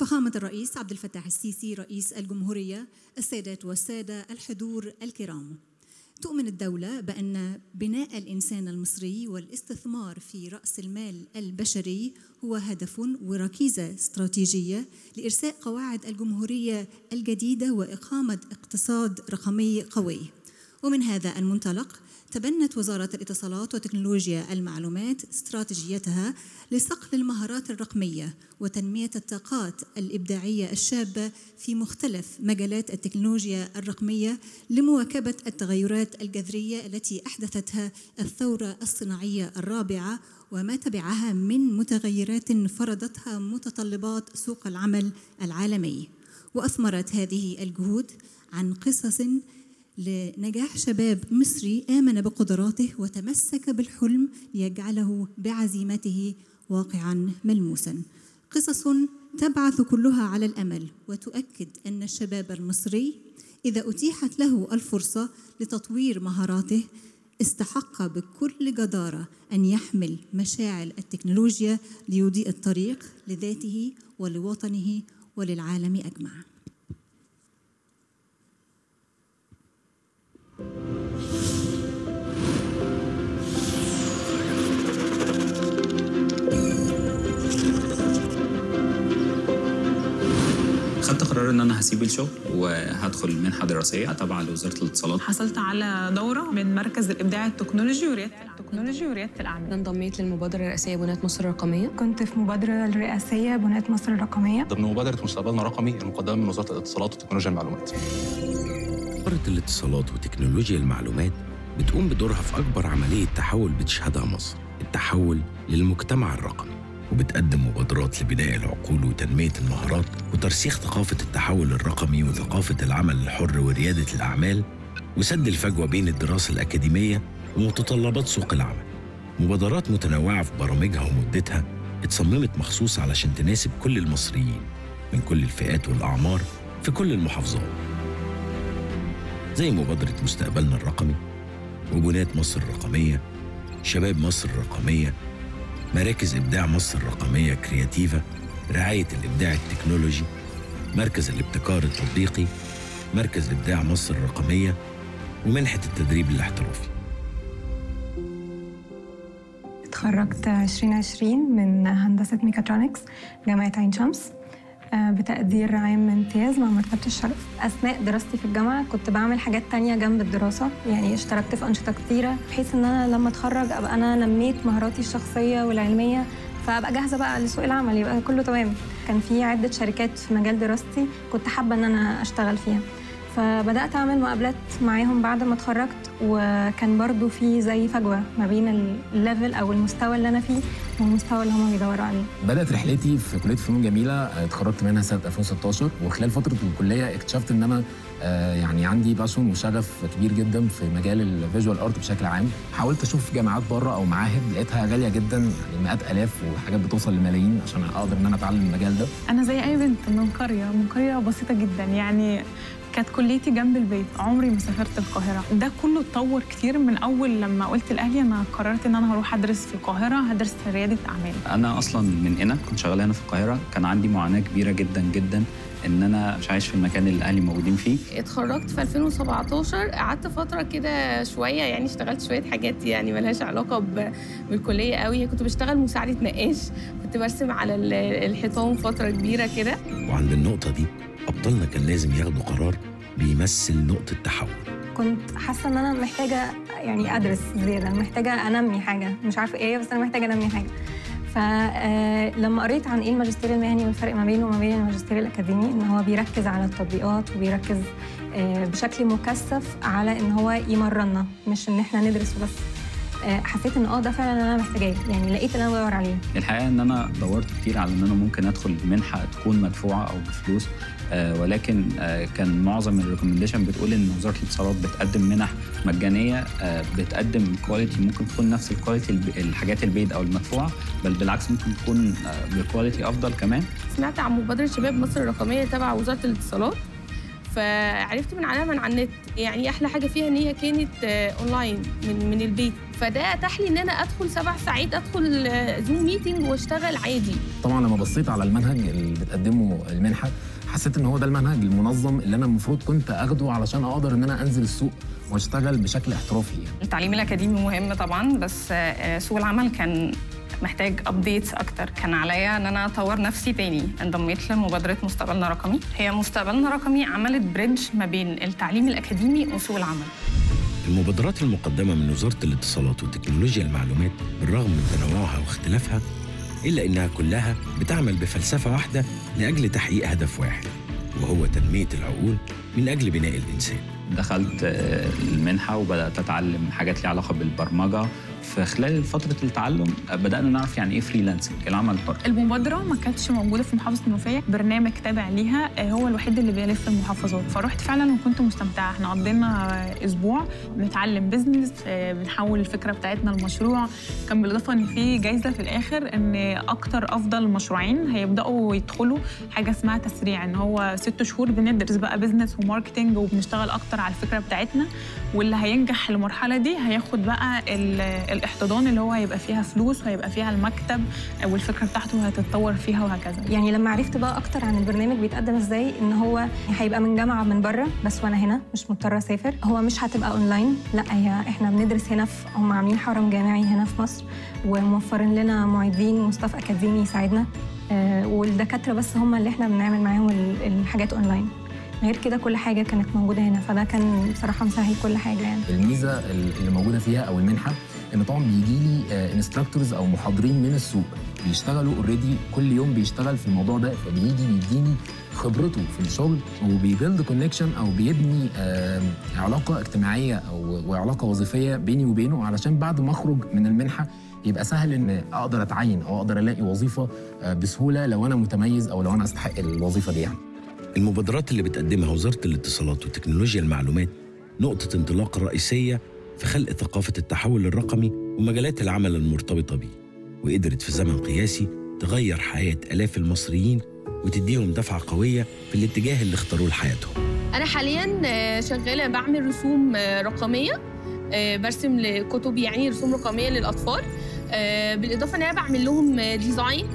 فخامة الرئيس عبد الفتاح السيسي رئيس الجمهورية السيدات والسادة الحضور الكرام تؤمن الدولة بأن بناء الإنسان المصري والاستثمار في رأس المال البشري هو هدف وركيزة استراتيجية لإرساء قواعد الجمهورية الجديدة وإقامة اقتصاد رقمي قوي ومن هذا المنطلق تبنت وزارة الاتصالات وتكنولوجيا المعلومات استراتيجيتها لصقل المهارات الرقمية وتنمية الطاقات الإبداعية الشابة في مختلف مجالات التكنولوجيا الرقمية لمواكبة التغيرات الجذرية التي أحدثتها الثورة الصناعية الرابعة وما تبعها من متغيرات فرضتها متطلبات سوق العمل العالمي وأثمرت هذه الجهود عن قصص لنجاح شباب مصري آمن بقدراته وتمسك بالحلم ليجعله بعزيمته واقعا ملموسا قصص تبعث كلها على الامل وتؤكد ان الشباب المصري اذا اتيحت له الفرصه لتطوير مهاراته استحق بكل جداره ان يحمل مشاعل التكنولوجيا ليضيء الطريق لذاته ولوطنه وللعالم اجمع خدت قرار ان انا هسيب الشغل وهدخل منحه دراسيه تابعه لوزاره الاتصالات حصلت على دوره من مركز الابداع التكنولوجي ورياده التكنولوجي ورياده الاعمال انضميت للمبادره الرئاسيه بناة مصر الرقميه كنت في مبادرة الرئاسية بناة مصر الرقمية ضمن مبادرة مستقبلنا الرقمي المقدمة من وزارة الاتصالات وتكنولوجيا المعلومات. وزارة الاتصالات وتكنولوجيا المعلومات بتقوم بدورها في أكبر عملية تحول بتشهدها مصر التحول للمجتمع الرقمي وبتقدم مبادرات لبناء العقول وتنمية المهارات وترسيخ ثقافة التحول الرقمي وثقافة العمل الحر وريادة الأعمال وسد الفجوة بين الدراسة الأكاديمية ومتطلبات سوق العمل مبادرات متنوعة في برامجها ومدتها اتصممت مخصوص علشان تناسب كل المصريين من كل الفئات والأعمار في كل المحافظات زي مبادرة مستقبلنا الرقمي وبناة مصر الرقمية شباب مصر الرقمية مراكز إبداع مصر الرقمية كرياتيفا رعاية الإبداع التكنولوجي مركز الابتكار التطبيقي مركز إبداع مصر الرقمية ومنحة التدريب الاحترافي اتخرجت 2020 من هندسة ميكاترونكس جامعة عين شمس آه، بتقدير عام امتياز مع مرتبة الشرف أثناء دراستي في الجامعة كنت بعمل حاجات تانية جنب الدراسة يعني اشتركت في أنشطة كتيرة بحيث إن أنا لما أتخرج أبقى أنا نميت مهاراتي الشخصية والعلمية فأبقى جاهزة بقى لسوق العمل يبقى كله تمام كان في عدة شركات في مجال دراستي كنت حابة إن أنا أشتغل فيها فبدأت أعمل مقابلات معاهم بعد ما اتخرجت وكان برضو في زي فجوة ما بين الليفل أو المستوى اللي أنا فيه والمستوى اللي هم بيدوروا عليه بدات رحلتي في كليه فنون جميله آه، اتخرجت منها سنه 2016 وخلال فتره الكليه اكتشفت ان انا آه، يعني عندي باشون وشغف كبير جدا في مجال الفيجوال ارت بشكل عام حاولت اشوف جامعات بره او معاهد لقيتها غاليه جدا يعني مئات الاف وحاجات بتوصل لملايين عشان اقدر ان انا اتعلم المجال ده انا زي اي بنت من قريه من قريه بسيطه جدا يعني كانت كليتي جنب البيت عمري ما سافرت القاهره ده كله اتطور كتير من اول لما قلت لاهلي انا قررت ان انا هروح ادرس في القاهره هدرس في رياده اعمال انا اصلا من هنا كنت شغال هنا في القاهره كان عندي معاناه كبيره جدا جدا ان انا مش عايش في المكان اللي اهلي موجودين فيه اتخرجت في 2017 قعدت فترة كده شوية يعني اشتغلت شوية حاجات يعني ملهاش علاقة ب- بالكلية قوي كنت بشتغل مساعدة نقاش كنت برسم على ال- الحيطان فترة كبيرة كده وعند النقطة دي أبطالنا كان لازم ياخدوا قرار بيمثل نقطة تحول كنت حاسة إن أنا محتاجة يعني أدرس زيادة محتاجة أنمي حاجة مش عارفة إيه بس أنا محتاجة أنمي حاجة فلما قريت عن ايه الماجستير المهني والفرق ما بينه وما بين الماجستير الاكاديمي ان هو بيركز على التطبيقات وبيركز آه، بشكل مكثف على ان هو يمرنا مش ان احنا ندرس وبس آه، حسيت ان اه ده فعلا اللي انا محتاجاه يعني لقيت اللي انا بدور عليه الحقيقه ان انا دورت كتير على ان انا ممكن ادخل منحه تكون مدفوعه او بفلوس آه ولكن آه كان معظم الريكومنديشن بتقول ان وزاره الاتصالات بتقدم منح مجانيه آه بتقدم كواليتي ممكن تكون نفس الكواليتي الب- الحاجات البيد او المدفوعه بل بالعكس ممكن تكون آه بكواليتي افضل كمان سمعت عن مبادرة شباب مصر الرقمية تبع وزارة الاتصالات فعرفت من عليها من على النت يعني احلى حاجه فيها ان هي كانت آه، اونلاين من من البيت فده اتاح لي ان انا ادخل سبع ساعات ادخل آه، زوم ميتنج واشتغل عادي طبعا لما بصيت على المنهج اللي بتقدمه المنحه حسيت ان هو ده المنهج المنظم اللي انا المفروض كنت اخده علشان اقدر ان انا انزل السوق واشتغل بشكل احترافي يعني. التعليم الاكاديمي مهم طبعا بس آه، سوق العمل كان محتاج ابديتس اكتر كان عليا ان انا اطور نفسي تاني انضميت لمبادره مستقبلنا رقمي هي مستقبلنا رقمي عملت بريدج ما بين التعليم الاكاديمي وسوق العمل المبادرات المقدمة من وزارة الاتصالات وتكنولوجيا المعلومات بالرغم من تنوعها واختلافها إلا إنها كلها بتعمل بفلسفة واحدة لأجل تحقيق هدف واحد وهو تنمية العقول من أجل بناء الإنسان دخلت آه، المنحة وبدأت أتعلم حاجات ليها علاقة بالبرمجة في خلال فترة التعلم آه، بدأنا نعرف يعني إيه فريلانسنج العمل الحر المبادرة ما كانتش موجودة في محافظة المنوفية برنامج تابع ليها آه، هو الوحيد اللي بيلف المحافظات فرحت فعلا وكنت مستمتعة احنا قضينا آه، أسبوع بنتعلم بيزنس آه، بنحول الفكرة بتاعتنا لمشروع كان بالإضافة إن في جايزة في الآخر إن أكتر أفضل مشروعين هيبدأوا يدخلوا حاجة اسمها تسريع إن هو ست شهور بندرس بقى بيزنس وماركتينج وبنشتغل أكتر على الفكرة بتاعتنا واللي هينجح المرحلة دي هياخد بقى ال- الاحتضان اللي هو هيبقى فيها فلوس وهيبقى فيها المكتب والفكرة بتاعته هتتطور فيها وهكذا يعني لما عرفت بقى اكتر عن البرنامج بيتقدم ازاي ان هو هيبقى من جامعه من بره بس وانا هنا مش مضطره اسافر هو مش هتبقى اونلاين لا هي احنا بندرس هنا في هم عاملين حرم جامعي هنا في مصر وموفرين لنا معيدين وستاف اكاديمي يساعدنا آه، والدكاتره بس هم اللي احنا بنعمل معاهم ال- الحاجات اونلاين غير كده كل حاجه كانت موجوده هنا فده كان بصراحه مسهل كل حاجه يعني الميزه اللي موجوده فيها او المنحه ان طبعا بيجي لي انستراكتورز او محاضرين من السوق بيشتغلوا اوريدي كل يوم بيشتغل في الموضوع ده فبيجي بيديني خبرته في الشغل وبيبيلد كونكشن او بيبني آم، علاقه اجتماعيه او وعلاقه وظيفيه بيني وبينه علشان بعد ما اخرج من المنحه يبقى سهل ان اقدر اتعين او اقدر الاقي وظيفه آه، بسهوله لو انا متميز او لو انا استحق الوظيفه دي يعني المبادرات اللي بتقدمها وزارة الاتصالات وتكنولوجيا المعلومات نقطة انطلاق رئيسية في خلق ثقافة التحول الرقمي ومجالات العمل المرتبطة بيه وقدرت في زمن قياسي تغير حياة آلاف المصريين وتديهم دفعة قوية في الاتجاه اللي اختاروه لحياتهم انا حاليا آه، شغاله بعمل رسوم آه، رقميه آه، برسم لكتب يعني رسوم رقميه للاطفال آه، بالاضافه ان انا بعمل لهم آه، ديزاين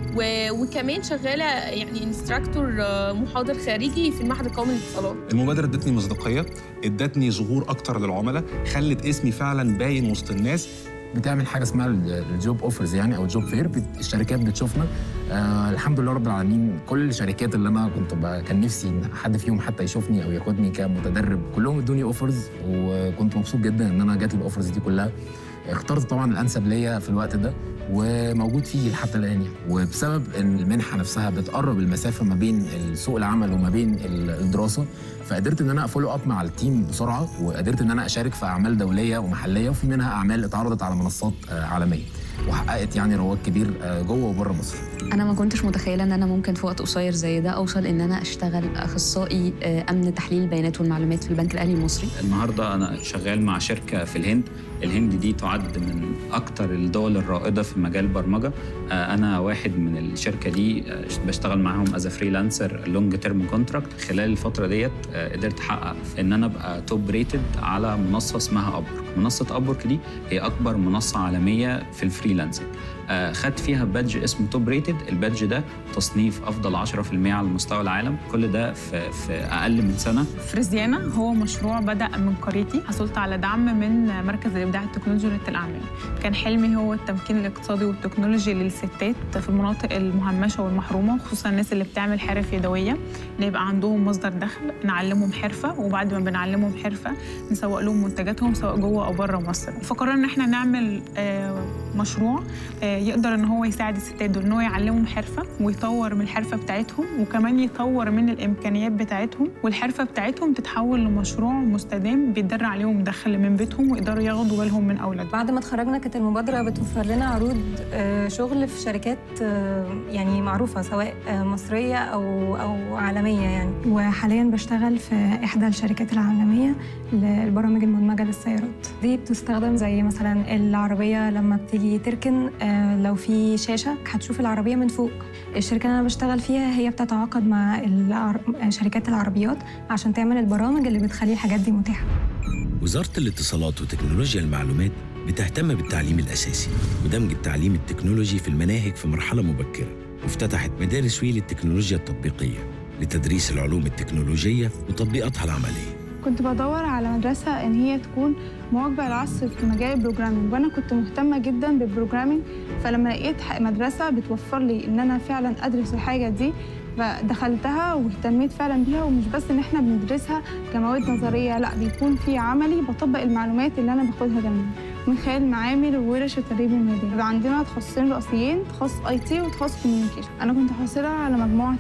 و- وكمان شغاله يعني انستراكتور محاضر خارجي في المعهد القومي للاتصالات المبادره ادتني مصداقيه ادتني ظهور اكتر للعملاء خلت اسمي فعلا باين وسط الناس بتعمل حاجه اسمها ال- الجوب اوفرز يعني او الجوب فير بت- الشركات بتشوفنا آه الحمد لله رب العالمين كل الشركات اللي انا كنت ب- كان نفسي إن حد فيهم حتى يشوفني او ياخدني كمتدرب كلهم ادوني اوفرز وكنت مبسوط جدا ان انا جات لي الاوفرز دي كلها اخترت طبعا الانسب ليا في الوقت ده وموجود فيه لحتى الان يعني وبسبب ان المنحه نفسها بتقرب المسافه ما بين سوق العمل وما بين ال- الدراسه فقدرت ان انا افولو اب مع التيم بسرعه وقدرت ان انا اشارك في اعمال دوليه ومحليه وفي منها اعمال اتعرضت على منصات آه، عالميه وحققت يعني رواج كبير آه، جوه وبره مصر انا ما كنتش متخيله ان انا ممكن في وقت قصير زي ده اوصل ان انا اشتغل اخصائي آه، امن تحليل البيانات والمعلومات في البنك الاهلي المصري النهارده انا شغال مع شركه في الهند الهند دي تعد من اكتر الدول الرائده في مجال البرمجه آه، انا واحد من الشركه دي آه، بشتغل معاهم از فريلانسر لونج تيرم كونتراكت خلال الفتره ديت آه، قدرت احقق ان انا ابقى توب ريتد على منصه اسمها ابورك منصه ابورك دي هي اكبر منصه عالميه في الفريلانسنج آه، خدت فيها بادج اسمه توب ريتد البادج ده تصنيف افضل 10% على مستوى العالم كل ده في, في اقل من سنه فريزيانا هو مشروع بدأ من قريتي حصلت على دعم من مركز الإبداع التكنولوجي وريادة الأعمال كان حلمي هو التمكين الاقتصادي والتكنولوجي للستات في المناطق المهمشة والمحرومة خصوصا الناس اللي بتعمل حرف يدوية إن يبقى عندهم مصدر دخل نعلمهم حرفة وبعد ما بنعلمهم حرفة نسوق لهم منتجاتهم سواء جوه أو بره مصر فقررنا إن احنا نعمل آه، مشروع آه، يقدر إن هو يساعد الستات دول إن هو يعلمهم حرفة ويطور من الحرفة بتاعتهم وكمان يطور من الإمكانيات بتاعتهم والحرفة بتاعتهم تتحول لمشروع مستدام بيدر عليهم دخل من بيتهم ويقدروا ياخدوا بالهم من أولادهم بعد ما اتخرجنا كانت المبادرة بتوفر لنا عروض آه، شغل في شركات آه، يعني معروفة سواء آه، مصرية أو أو عالمية يعني وحاليا بشتغل في إحدى الشركات العالمية للبرامج المدمجة للسيارات دي بتستخدم زي مثلا العربية لما بتيجي بتركن آه، لو في شاشه هتشوف العربيه من فوق الشركه اللي انا بشتغل فيها هي بتتعاقد مع العر- شركات العربيات عشان تعمل البرامج اللي بتخلي الحاجات دي متاحه وزارة الاتصالات وتكنولوجيا المعلومات بتهتم بالتعليم الأساسي ودمج التعليم التكنولوجي في المناهج في مرحلة مبكرة وافتتحت مدارس ويل التكنولوجيا التطبيقية لتدريس العلوم التكنولوجية وتطبيقاتها العملية كنت بدور على مدرسة إن هي تكون مواكبة العصر في مجال البروجرامينج وأنا كنت مهتمة جدا بالبروجرامينج فلما لقيت ح- مدرسة بتوفر لي إن أنا فعلا أدرس الحاجة دي فدخلتها واهتميت فعلا بيها ومش بس إن إحنا بندرسها كمواد نظرية لا بيكون في عملي بطبق المعلومات اللي أنا باخدها كمان من خلال معامل وورش التدريب الميداني بيبقى عندنا تخصصين رئيسيين تخصص اي تي وتخصص كوميونيكيشن انا كنت حاصله على مجموعه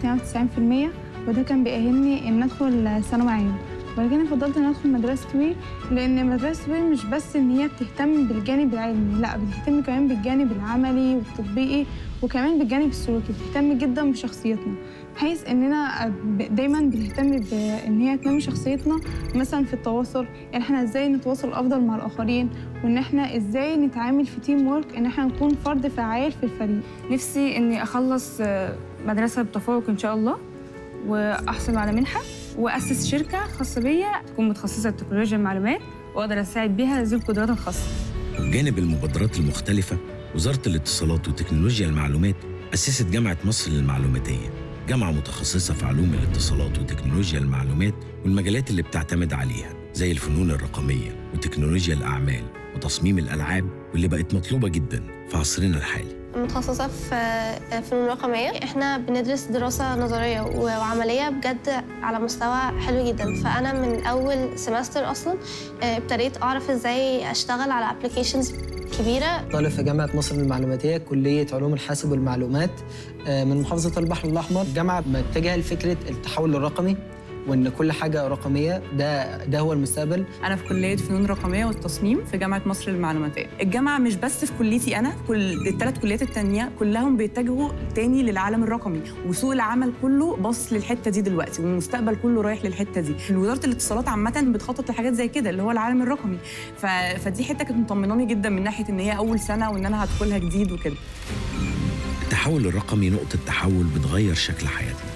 92% وده كان بيأهلني ان ادخل ثانوي عام ولكن انا فضلت ان ادخل مدرسه ويل لان مدرسه ويل مش بس ان هي بتهتم بالجانب العلمي لا بتهتم كمان بالجانب العملي والتطبيقي وكمان بالجانب السلوكي بتهتم جدا بشخصيتنا بحيث اننا ب- دايما بتهتم بان هي تنمي شخصيتنا مثلا في التواصل ان احنا ازاي نتواصل افضل مع الاخرين وان احنا ازاي نتعامل في تيم وورك ان احنا نكون فرد فعال في الفريق نفسي اني اخلص آه، مدرسه بتفوق ان شاء الله واحصل على منحه واسس شركه خاصه بيا تكون متخصصه في تكنولوجيا المعلومات واقدر اساعد بيها ذوي القدرات الخاصه وبجانب المبادرات المختلفة وزارة الاتصالات وتكنولوجيا المعلومات أسست جامعة مصر للمعلوماتية جامعة متخصصة في علوم الاتصالات وتكنولوجيا المعلومات والمجالات اللي بتعتمد عليها زي الفنون الرقمية وتكنولوجيا الأعمال وتصميم الألعاب واللي بقت مطلوبة جدا في عصرنا الحالي متخصصة في فنون رقمية احنا بندرس دراسة نظرية وعملية بجد على مستوى حلو جدا فأنا من أول سمستر أصلا اه، ابتديت أعرف إزاي أشتغل على ابلكيشنز كبيرة طالب في جامعة مصر للمعلوماتية كلية علوم الحاسب والمعلومات آه، من محافظة البحر الأحمر الجامعة متجهة لفكرة التحول الرقمي وإن كل حاجة رقمية ده ده هو المستقبل انا في كليه فنون رقميه والتصميم في جامعه مصر للمعلوماتيه الجامعه مش بس في كليتي انا كل الثلاث كليات التانية كلهم بيتجهوا تاني للعالم الرقمي وسوق العمل كله باص للحته دي دلوقتي والمستقبل كله رايح للحته دي وزاره الاتصالات عامه بتخطط لحاجات زي كده اللي هو العالم الرقمي ف... فدي حته كانت مطمناني جدا من ناحيه ان هي اول سنه وان انا هدخلها جديد وكده التحول الرقمي نقطة تحول بتغير شكل حياتنا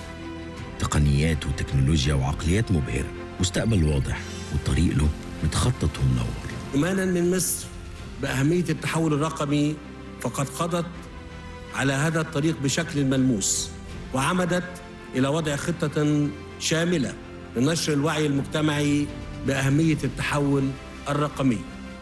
تقنيات وتكنولوجيا وعقليات مبهرة مستقبل واضح والطريق له متخطط ومنور إيمانا من مصر بأهمية التحول الرقمي فقد قضت على هذا الطريق بشكل ملموس وعمدت إلى وضع خطة شاملة لنشر الوعي المجتمعي بأهمية التحول الرقمي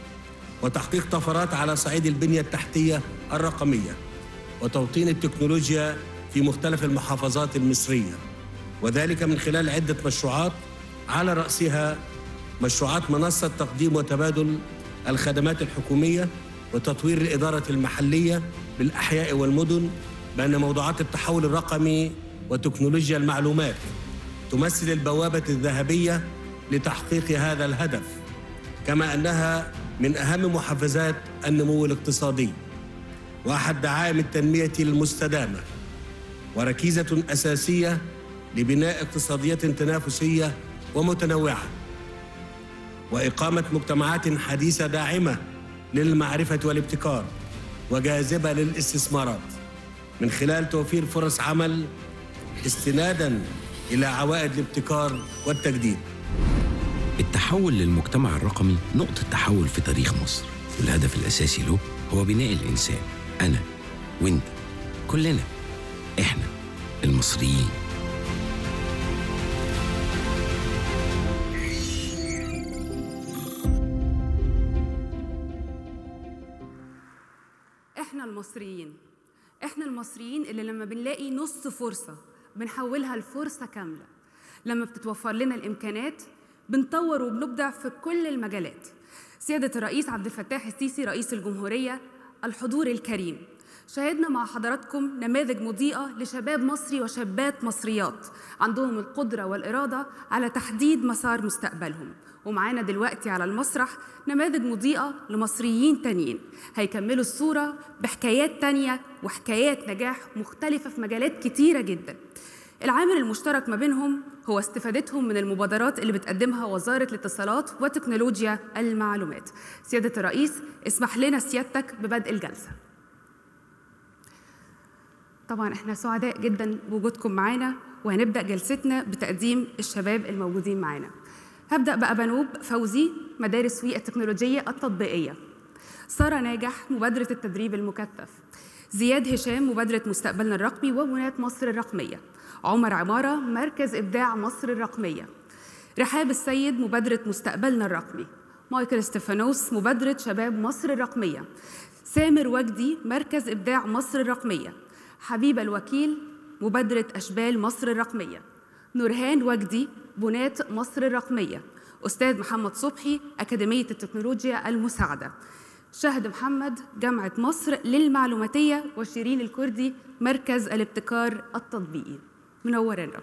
وتحقيق طفرات على صعيد البنية التحتية الرقمية وتوطين التكنولوجيا في مختلف المحافظات المصرية وذلك من خلال عدة مشروعات على رأسها مشروعات منصة تقديم وتبادل الخدمات الحكومية وتطوير الإدارة المحلية بالأحياء والمدن بأن موضوعات التحول الرقمي وتكنولوجيا المعلومات تمثل البوابة الذهبية لتحقيق هذا الهدف كما أنها من أهم محفزات النمو الاقتصادي وأحد دعائم التنمية المستدامة وركيزة أساسية لبناء اقتصاديات تنافسية ومتنوعة وإقامة مجتمعات حديثة داعمة للمعرفة والابتكار وجاذبة للاستثمارات من خلال توفير فرص عمل استنادا إلى عوائد الابتكار والتجديد التحول للمجتمع الرقمي نقطة تحول في تاريخ مصر والهدف الأساسي له هو بناء الإنسان أنا وإنت كلنا إحنا المصريين احنا المصريين احنا المصريين اللي لما بنلاقي نص فرصة بنحولها لفرصة كاملة لما بتتوفر لنا الإمكانات بنطور وبنبدع في كل المجالات سيادة الرئيس عبد الفتاح السيسي رئيس الجمهورية الحضور الكريم شاهدنا مع حضراتكم نماذج مضيئة لشباب مصري وشابات مصريات عندهم القدرة والإرادة على تحديد مسار مستقبلهم ومعانا دلوقتي على المسرح نماذج مضيئة لمصريين تانيين هيكملوا الصورة بحكايات تانية وحكايات نجاح مختلفة في مجالات كتيرة جدا العامل المشترك ما بينهم هو استفادتهم من المبادرات اللي بتقدمها وزارة الاتصالات وتكنولوجيا المعلومات سيادة الرئيس اسمح لنا سيادتك ببدء الجلسة طبعا احنا سعداء جدا بوجودكم معانا وهنبدأ جلستنا بتقديم الشباب الموجودين معانا هبدأ بقى بنوب فوزي مدارس وي التكنولوجية التطبيقية سارة ناجح مبادرة التدريب المكثف زياد هشام مبادرة مستقبلنا الرقمي وبناة مصر الرقمية عمر عمارة مركز إبداع مصر الرقمية رحاب السيد مبادرة مستقبلنا الرقمي مايكل ستيفانوس مبادرة شباب مصر الرقمية سامر وجدي مركز إبداع مصر الرقمية حبيبة الوكيل مبادرة أشبال مصر الرقمية نورهان وجدي بناة مصر الرقمية أستاذ محمد صبحي أكاديمية التكنولوجيا المساعدة شهد محمد جامعة مصر للمعلوماتية وشيرين الكردي مركز الابتكار التطبيقي منورين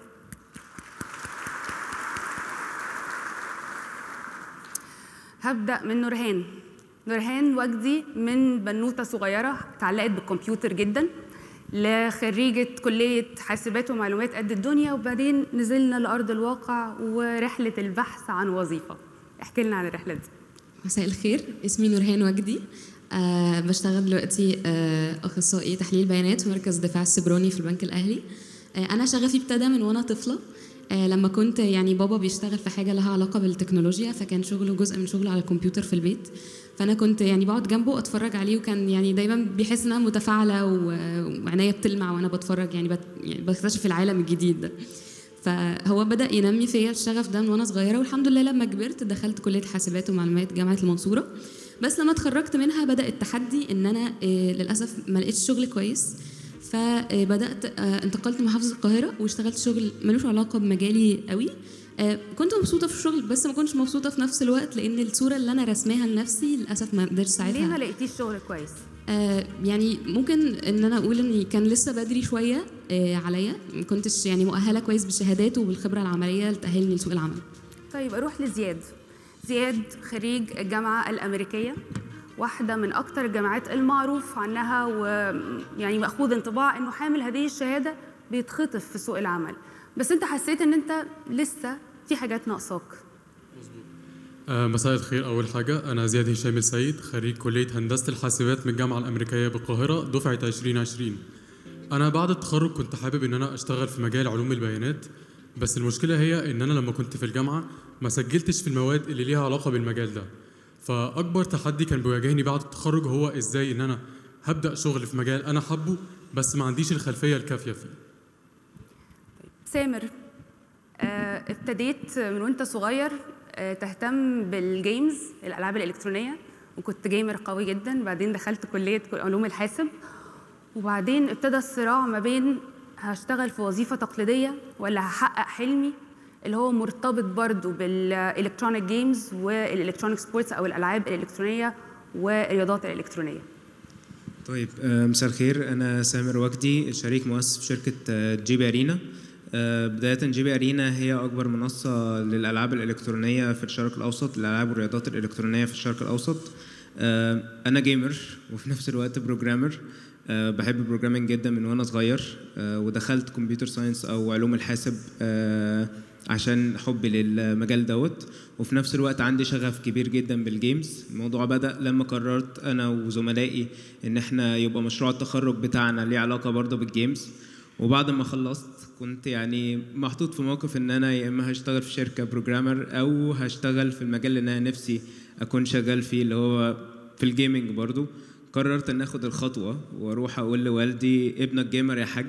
هبدأ من نورهان نورهان وجدي من بنوتة صغيرة اتعلقت بالكمبيوتر جدا لخريجة كلية حاسبات ومعلومات قد الدنيا وبعدين نزلنا لأرض الواقع ورحلة البحث عن وظيفة احكي لنا عن الرحلة دي مساء الخير اسمي نورهان وجدي أه بشتغل دلوقتي أه اخصائي تحليل بيانات في مركز الدفاع السبراني في البنك الاهلي أه انا شغفي ابتدى من وانا طفله أه لما كنت يعني بابا بيشتغل في حاجه لها علاقه بالتكنولوجيا فكان شغله جزء من شغله على الكمبيوتر في البيت فانا كنت يعني بقعد جنبه اتفرج عليه وكان يعني دايما بيحس ان انا متفاعله وعينيا بتلمع وانا بتفرج يعني, بت يعني بكتشف العالم الجديد ده فهو بدا ينمي فيا الشغف ده من وانا صغيره والحمد لله لما كبرت دخلت كليه حاسبات ومعلومات جامعه المنصوره بس لما اتخرجت منها بدا التحدي ان انا للاسف ما لقيتش شغل كويس فبدات انتقلت لمحافظه القاهره واشتغلت شغل ملوش علاقه بمجالي قوي كنت مبسوطه في الشغل بس ما كنتش مبسوطه في نفس الوقت لان الصوره اللي انا رسماها لنفسي للاسف ما قدرتش ساعتها ليه ما لقيتيش شغل كويس آه يعني ممكن ان انا اقول ان كان لسه بدري شويه آه عليا ما كنتش يعني مؤهله كويس بالشهادات وبالخبره العمليه لتاهلني لسوق العمل طيب اروح لزياد زياد خريج الجامعه الامريكيه واحده من اكثر الجامعات المعروف عنها ويعني ماخوذ انطباع انه حامل هذه الشهاده بيتخطف في سوق العمل بس انت حسيت ان انت لسه في حاجات ناقصاك آه مساء الخير أول حاجة أنا زياد هشام السيد خريج كلية هندسة الحاسبات من الجامعة الأمريكية بالقاهرة دفعة 2020 أنا بعد التخرج كنت حابب إن أنا أشتغل في مجال علوم البيانات بس المشكلة هي إن أنا لما كنت في الجامعة ما سجلتش في المواد اللي ليها علاقة بالمجال ده فأكبر تحدي كان بيواجهني بعد التخرج هو إزاي إن أنا هبدأ شغل في مجال أنا حابه بس ما عنديش الخلفية الكافية فيه سامر آه، ابتديت من وانت صغير آه، تهتم بالجيمز الالعاب الالكترونيه وكنت جيمر قوي جدا بعدين دخلت كليه علوم الحاسب وبعدين ابتدى الصراع ما بين هشتغل في وظيفه تقليديه ولا هحقق حلمي اللي هو مرتبط برضو بالالكترونيك جيمز والالكترونيك سبورتس او الالعاب الالكترونيه والرياضات الالكترونيه طيب آه، مساء الخير انا سامر وجدي شريك مؤسس في شركه آه، جي بي ارينا آه، بداية جي بي ارينا هي أكبر منصة للألعاب الإلكترونية في الشرق الأوسط الألعاب والرياضات الإلكترونية في الشرق الأوسط آه، أنا جيمر وفي نفس الوقت بروجرامر آه، بحب البروجرامينج جدا من وأنا صغير آه، ودخلت كمبيوتر ساينس أو علوم الحاسب آه، عشان حبي للمجال دوت وفي نفس الوقت عندي شغف كبير جدا بالجيمز الموضوع بدأ لما قررت أنا وزملائي إن احنا يبقى مشروع التخرج بتاعنا ليه علاقة برضه بالجيمز وبعد ما خلصت كنت يعني محطوط في موقف ان انا يا اما هشتغل في شركه بروجرامر او هشتغل في المجال اللي انا نفسي اكون شغال فيه اللي هو في الجيمنج برضو قررت ان اخد الخطوه واروح اقول لوالدي ابنك جيمر يا حاج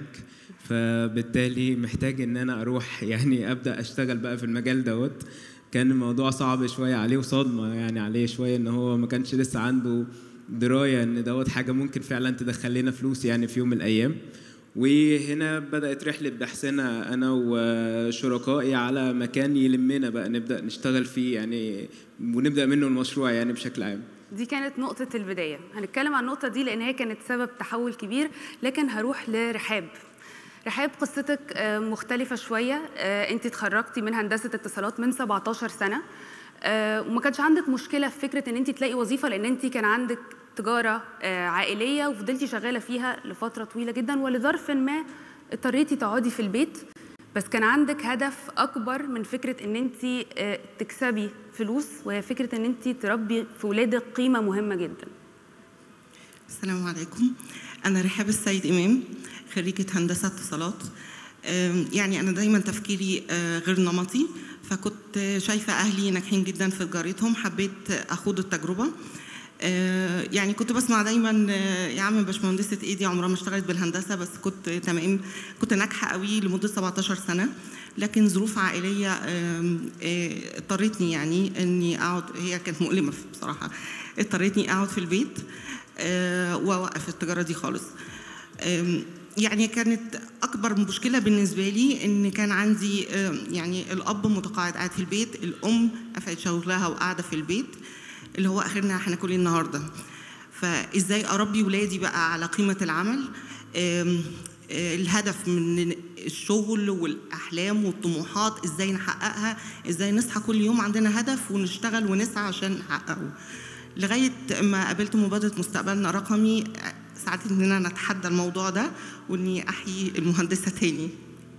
فبالتالي محتاج ان انا اروح يعني ابدا اشتغل بقى في المجال دوت كان الموضوع صعب شويه عليه وصدمه يعني عليه شويه ان هو ما كانش لسه عنده درايه ان دوت حاجه ممكن فعلا تدخل لنا فلوس يعني في يوم من الايام وهنا بدأت رحلة بحثنا أنا وشركائي على مكان يلمنا بقى نبدأ نشتغل فيه يعني ونبدأ منه المشروع يعني بشكل عام دي كانت نقطة البداية هنتكلم عن النقطة دي لأن هي كانت سبب تحول كبير لكن هروح لرحاب رحاب قصتك آه، مختلفة شوية آه، أنت اتخرجتي من هندسة اتصالات من 17 سنة آه، وما كانش عندك مشكلة في فكرة أن أنت تلاقي وظيفة لأن أنت كان عندك تجارة آه، عائلية وفضلتي شغالة فيها لفترة طويلة جدا ولظرف ما اضطريتي تقعدي في البيت بس كان عندك هدف اكبر من فكره ان انت تكسبي فلوس وهي فكره ان انت تربي في ولادك قيمه مهمه جدا السلام عليكم انا رحاب السيد امام خريجه هندسه اتصالات أم، يعني انا دايما تفكيري آه، غير نمطي فكنت شايفه اهلي ناجحين جدا في تجارتهم حبيت اخوض التجربه آه، يعني كنت بسمع دايما آه، يا عم باشمهندسه ايدي عمرها ما اشتغلت بالهندسه بس كنت تمام كنت ناجحه قوي لمده 17 سنه لكن ظروف عائليه آم، آه، اضطرتني يعني اني اقعد هي كانت مؤلمه بصراحه اضطرتني اقعد في البيت آه، واوقف التجاره دي خالص آم، يعني كانت اكبر مشكله بالنسبه لي ان كان عندي آم، يعني الاب متقاعد قاعد في البيت الام قفلت شغلها وقاعده في البيت اللي هو اخرنا هناكل إيه النهارده فازاي اربي ولادي بقى على قيمه العمل آم، آه، الهدف من الشغل والاحلام والطموحات ازاي نحققها ازاي نصحى كل يوم عندنا هدف ونشتغل ونسعى عشان نحققه لغايه ما قابلت مبادره مستقبلنا رقمي آه، ساعدتني ان انا اتحدى الموضوع ده واني احيي المهندسه تاني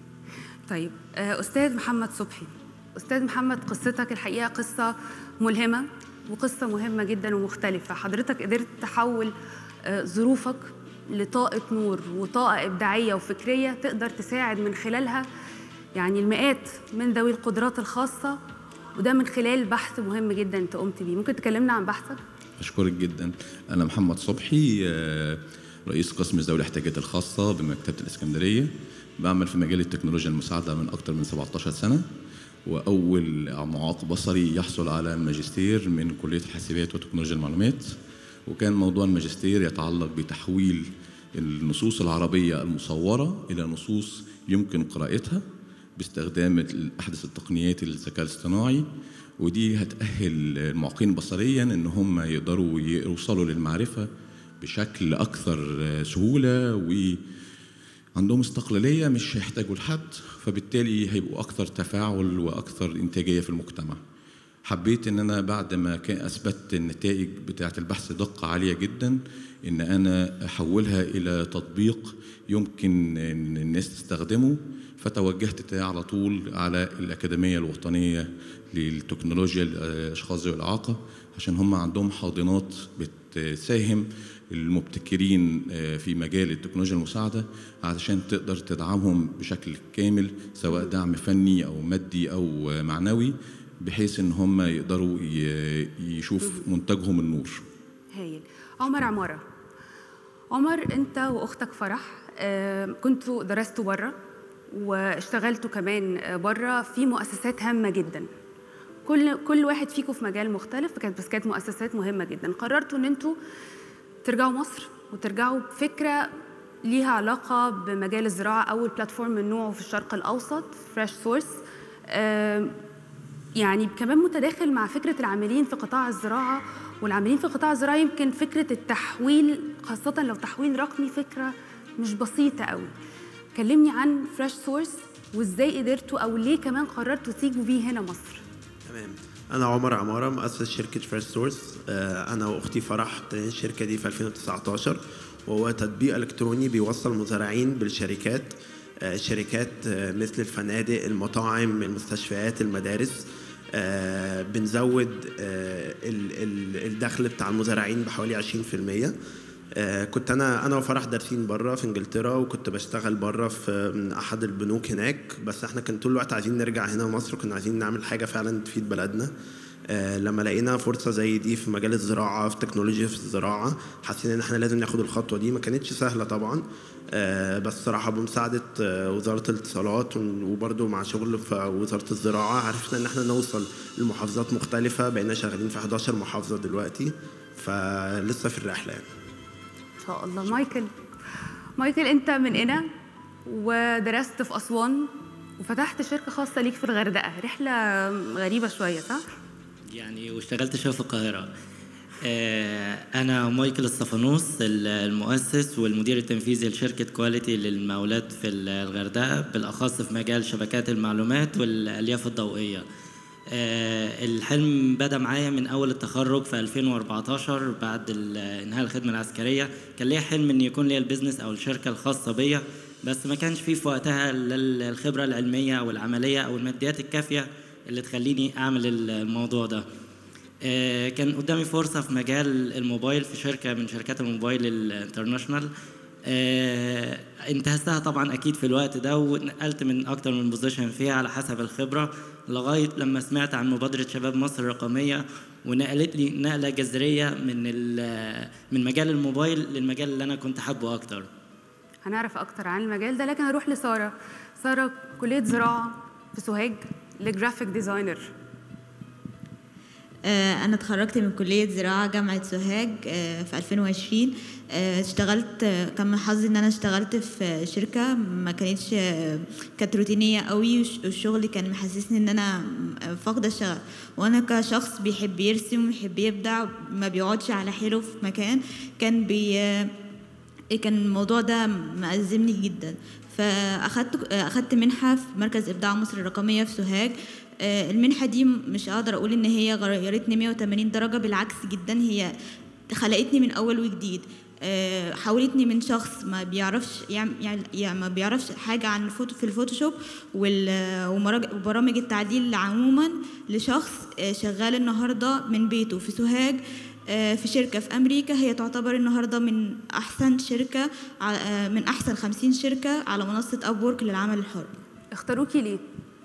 طيب آه، استاذ محمد صبحي استاذ محمد قصتك الحقيقه قصه ملهمه وقصه مهمه جدا ومختلفه حضرتك قدرت تحول آه، ظروفك لطاقه نور وطاقه ابداعيه وفكريه تقدر تساعد من خلالها يعني المئات من ذوي القدرات الخاصه وده من خلال بحث مهم جدا انت قمت بيه ممكن تكلمنا عن بحثك أشكرك جدا أنا محمد صبحي آه، رئيس قسم ذوي الاحتياجات الخاصة بمكتبة الإسكندرية بعمل في مجال التكنولوجيا المساعدة من أكثر من 17 سنة وأول معاق بصري يحصل على الماجستير من كلية الحاسبات وتكنولوجيا المعلومات وكان موضوع الماجستير يتعلق بتحويل النصوص العربية المصورة إلى نصوص يمكن قراءتها باستخدام أحدث التقنيات الذكاء الاصطناعي ودي هتأهل المعاقين بصريا إن هم يقدروا يوصلوا للمعرفة بشكل أكثر سهولة وعندهم استقلالية مش هيحتاجوا لحد فبالتالي هيبقوا أكثر تفاعل وأكثر إنتاجية في المجتمع حبيت ان انا بعد ما كان اثبتت النتائج بتاعه البحث دقه عاليه جدا ان انا احولها الى تطبيق يمكن ان الناس تستخدمه فتوجهت على طول على الاكاديميه الوطنيه للتكنولوجيا للاشخاص ذوي الاعاقه عشان هم عندهم حاضنات بتساهم المبتكرين في مجال التكنولوجيا المساعده علشان تقدر تدعمهم بشكل كامل سواء دعم فني او مادي او معنوي بحيث ان هم يقدروا ي- يشوف منتجهم النور هايل عمر عمارة عمر انت واختك فرح آه، كنتوا درستوا بره واشتغلتوا كمان آه، بره في مؤسسات هامه جدا كل كل واحد فيكم في مجال مختلف كانت بس كانت مؤسسات مهمه جدا قررتوا ان انتوا ترجعوا مصر وترجعوا بفكره ليها علاقه بمجال الزراعه اول بلاتفورم من نوعه في الشرق الاوسط فريش سورس يعني كمان متداخل مع فكره العاملين في قطاع الزراعه والعاملين في قطاع الزراعه يمكن فكره التحويل خاصه لو تحويل رقمي فكره مش بسيطه قوي كلمني عن فريش سورس وازاي قدرتوا او ليه كمان قررتوا تيجوا بيه هنا مصر تمام انا عمر عماره مؤسس شركه فيرست سورس انا واختي فرح ابتدينا الشركه دي في 2019 وهو تطبيق الكتروني بيوصل مزارعين بالشركات آه، شركات آه، مثل الفنادق المطاعم المستشفيات المدارس آه، بنزود آه، ال- ال- الدخل بتاع المزارعين بحوالي 20% آه، كنت انا انا وفرح دارسين بره في انجلترا وكنت بشتغل بره في من احد البنوك هناك بس احنا كان طول الوقت عايزين نرجع هنا مصر وكنا عايزين نعمل حاجه فعلا تفيد بلدنا آه، لما لقينا فرصه زي دي في مجال الزراعه في تكنولوجيا في الزراعه حسينا ان احنا لازم ناخد الخطوه دي ما كانتش سهله طبعا آه، بس صراحه بمساعده آه، وزاره الاتصالات وبرده مع شغل في وزاره الزراعه عرفنا ان احنا نوصل لمحافظات مختلفه بقينا شغالين في 11 محافظه دلوقتي فلسه في الرحله يعني ان شاء الله مايكل مايكل انت من هنا ودرست في اسوان وفتحت شركه خاصه ليك في الغردقه رحله غريبه شويه صح يعني واشتغلت شويه في القاهره آه، انا مايكل الصفانوس ال- المؤسس والمدير التنفيذي لشركه كواليتي للمقاولات في الغردقه بالاخص في مجال شبكات المعلومات والالياف الضوئيه آه، الحلم بدا معايا من اول التخرج في 2014 بعد ال- انهاء الخدمه العسكريه كان ليا حلم ان يكون ليا البيزنس او الشركه الخاصه بيا بس ما كانش فيه في وقتها ال- الخبرة العلمية أو العملية أو الماديات الكافية اللي تخليني أعمل ال- الموضوع ده آه، كان قدامي فرصة في مجال الموبايل في شركة من شركات الموبايل الانترناشونال آه، انتهزتها طبعا أكيد في الوقت ده ونقلت من أكتر من بوزيشن فيها على حسب الخبرة لغاية لما سمعت عن مبادرة شباب مصر الرقمية ونقلت لي نقلة جذرية من ال- من مجال الموبايل للمجال اللي أنا كنت حابه أكتر هنعرف اكتر عن المجال ده لكن هروح لساره ساره كليه زراعه في سوهاج لجرافيك ديزاينر آه، أنا اتخرجت من كلية زراعة جامعة سوهاج آه، في 2020 آه، اشتغلت آه، كان من حظي إن أنا اشتغلت في شركة ما كانتش آه، كانت روتينية قوي وش- والشغل كان محسسني إن أنا آه، فاقدة الشغف وأنا كشخص بيحب يرسم ويحب يبدع ما بيقعدش على حيله في مكان كان بي آه، كان الموضوع ده مأزمني جدا فأخدت أخدت منحة في مركز إبداع مصر الرقمية في سوهاج آه، المنحة دي مش هقدر أقول إن هي غيرتني 180 درجة بالعكس جدا هي خلقتني من أول وجديد آه، حولتني من شخص ما بيعرفش يعم- يعني يعني ما بيعرفش حاجة عن الفوتو في الفوتوشوب وال- ومراج- وبرامج التعديل عموما لشخص آه، شغال النهاردة من بيته في سوهاج آه، في شركة في أمريكا هي تعتبر النهاردة من أحسن شركة ع- آه، من أحسن 50 شركة على منصة أبورك للعمل الحر اختاروكي ليه؟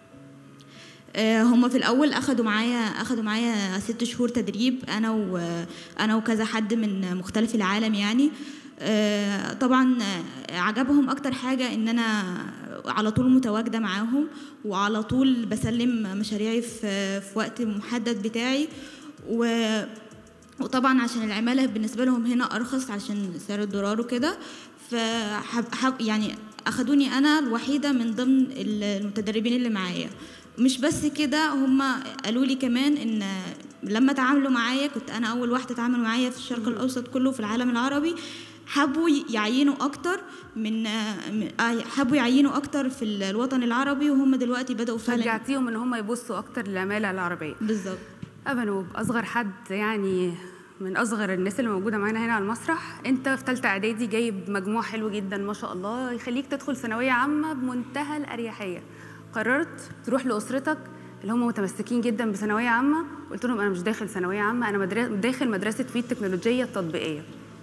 آه، هم في الاول اخدوا معايا اخدوا معايا ست شهور تدريب انا و انا وكذا حد من مختلف العالم يعني آه، طبعا آه، عجبهم اكتر حاجه ان انا على طول متواجده معاهم وعلى طول بسلم مشاريعي في في وقت محدد بتاعي و وطبعا عشان العماله بالنسبه لهم هنا ارخص عشان سعر الدولار وكده فحب حب يعني اخدوني انا الوحيده من ضمن المتدربين اللي معايا مش بس كده هم قالوا لي كمان ان لما تعاملوا معايا كنت انا اول واحده تعامل معايا في الشرق الاوسط كله في العالم العربي حبوا يعينوا اكتر من من- آه، حبوا يعينوا اكتر في الوطن العربي وهم دلوقتي بداوا فعلا شجعتيهم ان هم يبصوا اكتر للعماله العربيه بالظبط ابنوب اصغر حد يعني من اصغر الناس اللي موجوده معانا هنا على المسرح انت في ثالثه اعدادي جايب مجموع حلو جدا ما شاء الله يخليك تدخل ثانويه عامه بمنتهى الاريحيه قررت تروح لاسرتك اللي هم متمسكين جدا بثانويه عامه قلت لهم انا مش داخل ثانويه عامه انا مدر- داخل مدرسه في التكنولوجيه التطبيقيه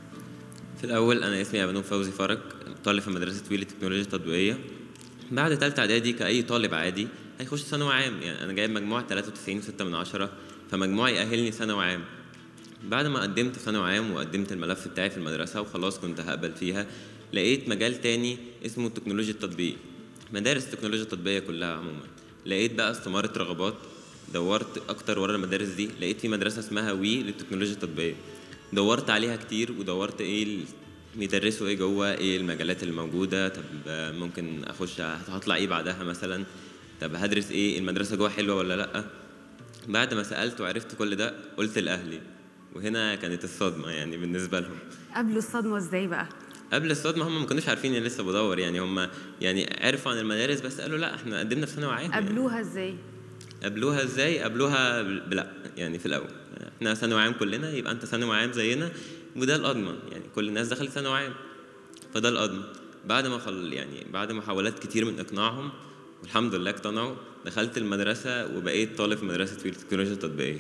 في الأول أنا اسمي أبنوب فوزي فرج طالب في مدرسة ويل التكنولوجيا التطبيقية بعد تالتة إعدادي كأي طالب عادي هيخش ثانوي عام يعني أنا جايب مجموع 93.6 من عشرة فمجموعي يأهلني ثانوي عام بعد ما قدمت في ثانوي عام وقدمت الملف بتاعي في المدرسة وخلاص كنت هقبل فيها لقيت مجال تاني اسمه تكنولوجيا التطبيق مدارس التكنولوجيا التطبيقية كلها عموما لقيت بقى استمارة رغبات دورت أكتر ورا المدارس دي لقيت في مدرسة اسمها وي للتكنولوجيا التطبيقية دورت عليها كتير ودورت ايه ال- بيدرسوا ايه جوه ايه المجالات اللي موجوده طب آه، ممكن اخش هطلع ايه بعدها مثلا طب هدرس ايه المدرسه جوه حلوه ولا لا بعد ما سالت وعرفت كل ده قلت لاهلي وهنا كانت الصدمه يعني بالنسبه لهم قبلوا الصدمه ازاي بقى قبل الصدمه هم ما كانوش عارفين اني لسه بدور يعني هم يعني عرفوا عن المدارس بس قالوا لا احنا قدمنا في ثانوي عام يعني. قبلوها ازاي قابلوها ازاي قابلوها بال- بلا يعني في الاول احنا ثانوي عام كلنا يبقى انت ثانوي عام زينا وده الاضمن يعني كل الناس دخلت ثانوي عام فده الاضمن بعد ما خل يعني بعد محاولات كتير من اقناعهم والحمد لله اقتنعوا دخلت المدرسه وبقيت طالب في مدرسه ويل التكنولوجيا التطبيقيه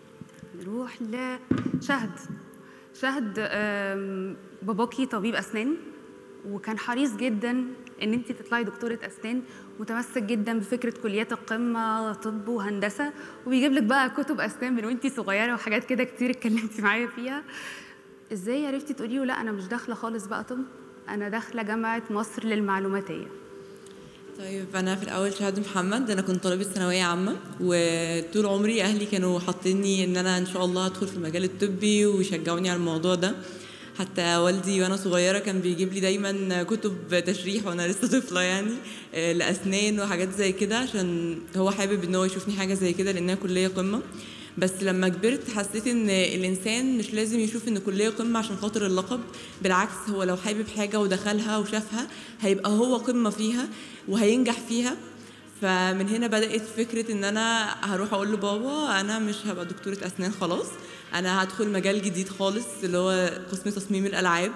نروح لشهد شهد آم، باباكي طبيب اسنان وكان حريص جدا ان انت تطلعي دكتوره اسنان متمسك جدا بفكره كليات القمه طب وهندسه وبيجيب لك بقى كتب اسنان من وانت صغيره وحاجات كده كتير اتكلمتي معايا فيها ازاي عرفتي تقولي له لا انا مش داخله خالص بقى طب انا داخله جامعه مصر للمعلوماتيه طيب انا في الاول شهد محمد انا كنت طالبه ثانويه عامه وطول عمري اهلي كانوا حاطيني ان انا ان شاء الله هدخل في المجال الطبي ويشجعوني على الموضوع ده حتى والدي وانا صغيره كان بيجيب لي دايما كتب تشريح وانا لسه طفله يعني آه، لاسنان وحاجات زي كده عشان هو حابب ان هو يشوفني حاجه زي كده لانها كليه قمه بس لما كبرت حسيت ان الانسان مش لازم يشوف ان كليه قمه عشان خاطر اللقب بالعكس هو لو حابب حاجه ودخلها وشافها هيبقى هو قمه فيها وهينجح فيها فمن هنا بدات فكره ان انا هروح اقول لبابا انا مش هبقى دكتوره اسنان خلاص انا هدخل مجال جديد خالص اللي هو قسم تصميم الالعاب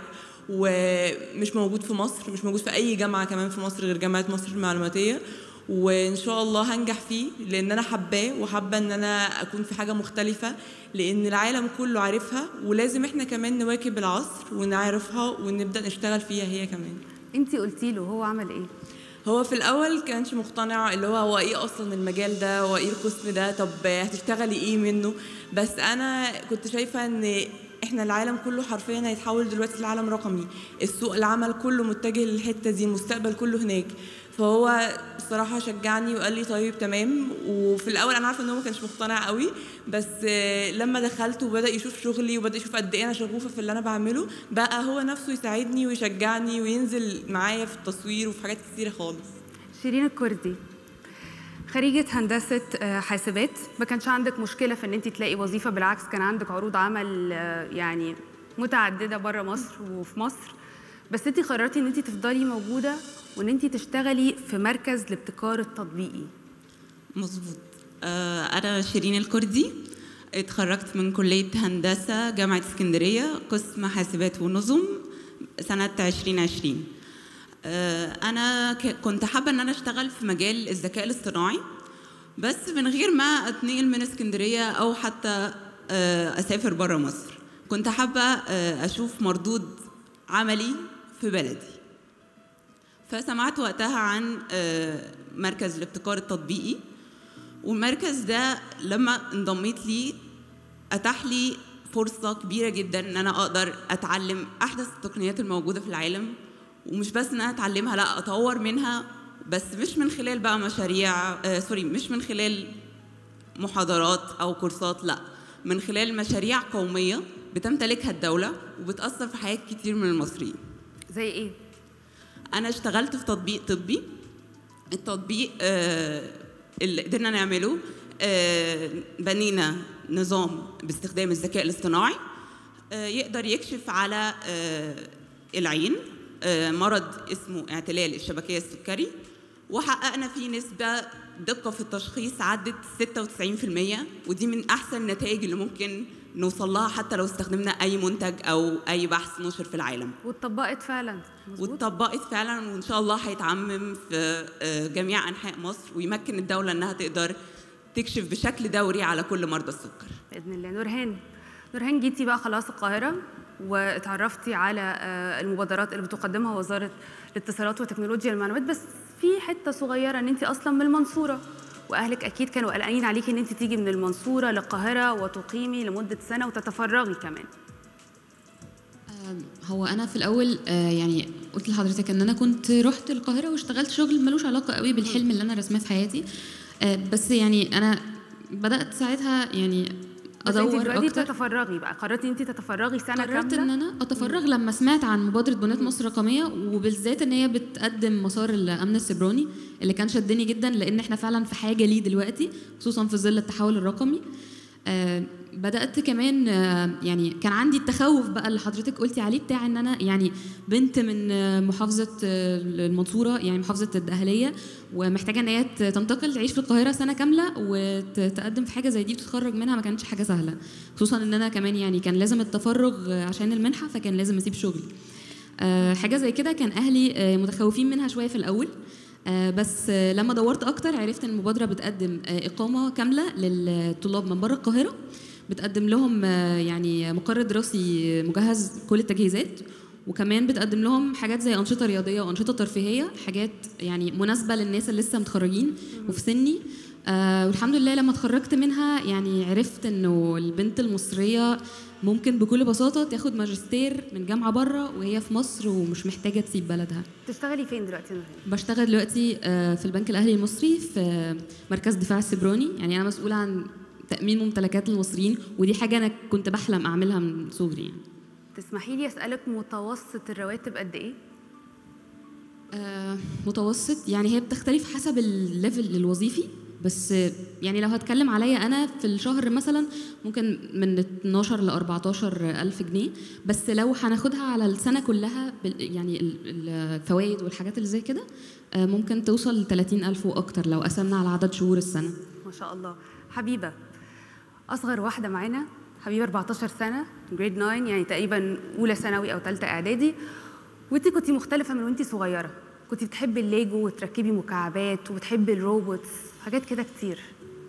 ومش موجود في مصر مش موجود في اي جامعه كمان في مصر غير جامعه مصر المعلوماتيه وان شاء الله هنجح فيه لان انا حباه وحابه ان انا اكون في حاجه مختلفه لان العالم كله عارفها ولازم احنا كمان نواكب العصر ونعرفها ونبدا نشتغل فيها هي كمان انت قلتي له هو عمل ايه هو في الاول كانش مقتنع اللي هو هو ايه اصلا المجال ده هو ايه القسم ده طب هتشتغلي ايه منه بس انا كنت شايفه ان احنا العالم كله حرفيا هيتحول دلوقتي لعالم رقمي السوق العمل كله متجه للحته دي المستقبل كله هناك فهو الصراحه شجعني وقال لي طيب تمام وفي الاول انا عارفه ان هو ما كانش مقتنع قوي بس آه، لما دخلت وبدا يشوف شغلي وبدا يشوف قد ايه انا شغوفه في اللي انا بعمله بقى هو نفسه يساعدني ويشجعني وينزل معايا في التصوير وفي حاجات كتيره خالص شيرين الكردي خريجة هندسة آه، حاسبات ما كانش عندك مشكلة في ان انت تلاقي وظيفة بالعكس كان عندك عروض عمل آه، يعني متعددة بره مصر وفي مصر بس انت قررتي ان انت تفضلي موجودة وان انت تشتغلي في مركز الابتكار التطبيقي مظبوط آه، أنا شيرين الكردي اتخرجت من كلية هندسة جامعة اسكندرية قسم حاسبات ونظم سنة 2020 آه، أنا ك- كنت حابة إن أنا أشتغل في مجال الذكاء الاصطناعي بس من غير ما أتنقل من اسكندرية أو حتى آه، أسافر برا مصر كنت حابة آه، أشوف مردود عملي في بلدي فسمعت وقتها عن آه، مركز الابتكار التطبيقي والمركز ده لما انضميت ليه اتاح لي فرصه كبيره جدا ان انا اقدر اتعلم احدث التقنيات الموجوده في العالم ومش بس ان انا اتعلمها لا اطور منها بس مش من خلال بقى مشاريع آه سوري مش من خلال محاضرات او كورسات لا من خلال مشاريع قوميه بتمتلكها الدوله وبتاثر في حياه كتير من المصريين زي ايه انا اشتغلت في تطبيق طبي التطبيق آه، اللي قدرنا نعمله آه، بنينا نظام باستخدام الذكاء الاصطناعي آه، يقدر يكشف على آه، العين آه، مرض اسمه اعتلال الشبكية السكري وحققنا فيه نسبة دقة في التشخيص عدت 96% ودي من أحسن النتائج اللي ممكن نوصل لها حتى لو استخدمنا أي منتج أو أي بحث نشر في العالم واتطبقت فعلا واتطبقت فعلا وان شاء الله هيتعمم في آه، جميع انحاء مصر ويمكن الدوله انها تقدر تكشف بشكل دوري على كل مرضى السكر باذن الله نورهان نورهان جيتي بقى خلاص القاهره واتعرفتي على آه، المبادرات اللي بتقدمها وزاره الاتصالات وتكنولوجيا المعلومات بس في حته صغيره ان انت اصلا من المنصوره واهلك اكيد كانوا قلقانين عليكي ان انت تيجي من المنصوره للقاهره وتقيمي لمده سنه وتتفرغي كمان هو انا في الاول آه، يعني قلت لحضرتك ان انا كنت رحت القاهره واشتغلت شغل ملوش علاقه قوي بالحلم اللي انا رسماه في حياتي آه، بس يعني انا بدات ساعتها يعني بس انت ادور دلوقتي اكتر بتتفرغي بقى قررتي ان انت تتفرغي سنه قررت كامله ان انا اتفرغ لما سمعت عن مبادره بنات مصر الرقميه وبالذات ان هي بتقدم مسار الامن السيبراني اللي كان شدني جدا لان احنا فعلا في حاجه ليه دلوقتي خصوصا في ظل التحول الرقمي آه، بدات كمان آه، يعني كان عندي التخوف بقى اللي حضرتك قلتي عليه بتاع ان انا يعني بنت من آه، محافظه آه، المنصوره يعني محافظه الدقهليه ومحتاجه ان هي ت- تنتقل تعيش في القاهره سنه كامله وتقدم في حاجه زي دي وتتخرج منها ما كانتش حاجه سهله خصوصا ان انا كمان يعني كان لازم التفرغ آه، عشان المنحه فكان لازم اسيب شغلي آه، حاجه زي كده كان اهلي آه، متخوفين منها شويه في الاول آه، بس آه، لما دورت اكتر عرفت ان المبادره بتقدم آه، اقامه كامله للطلاب من بره القاهره بتقدم لهم آه، يعني مقر دراسي مجهز كل التجهيزات وكمان بتقدم لهم حاجات زي انشطه رياضيه وانشطه ترفيهيه حاجات يعني مناسبه للناس اللي لسه متخرجين وفي سني آه والحمد لله لما اتخرجت منها يعني عرفت انه البنت المصريه ممكن بكل بساطه تاخد ماجستير من جامعه بره وهي في مصر ومش محتاجه تسيب بلدها تشتغلي فين دلوقتي يا نورهان بشتغل دلوقتي آه، في البنك الاهلي المصري في آه، مركز دفاع السبراني يعني انا مسؤوله عن تامين ممتلكات المصريين ودي حاجه انا كنت بحلم اعملها من صغري يعني. تسمحي لي اسالك متوسط الرواتب قد ايه آه، متوسط يعني هي بتختلف حسب الليفل الوظيفي بس آه، يعني لو هتكلم عليا انا في الشهر مثلا ممكن من 12 ل 14 الف جنيه بس لو هناخدها على السنه كلها بال- يعني ال- الفوائد والحاجات اللي زي كده آه، ممكن توصل ل 30 الف واكتر لو قسمنا على عدد شهور السنه ما شاء الله حبيبه اصغر واحده معانا حبيبه 14 سنه جريد 9 يعني تقريبا اولى ثانوي او ثالثه اعدادي وانت كنتي مختلفه من وانت صغيره كنتي بتحبي الليجو وتركبي مكعبات وبتحبي الروبوتس حاجات كده كتير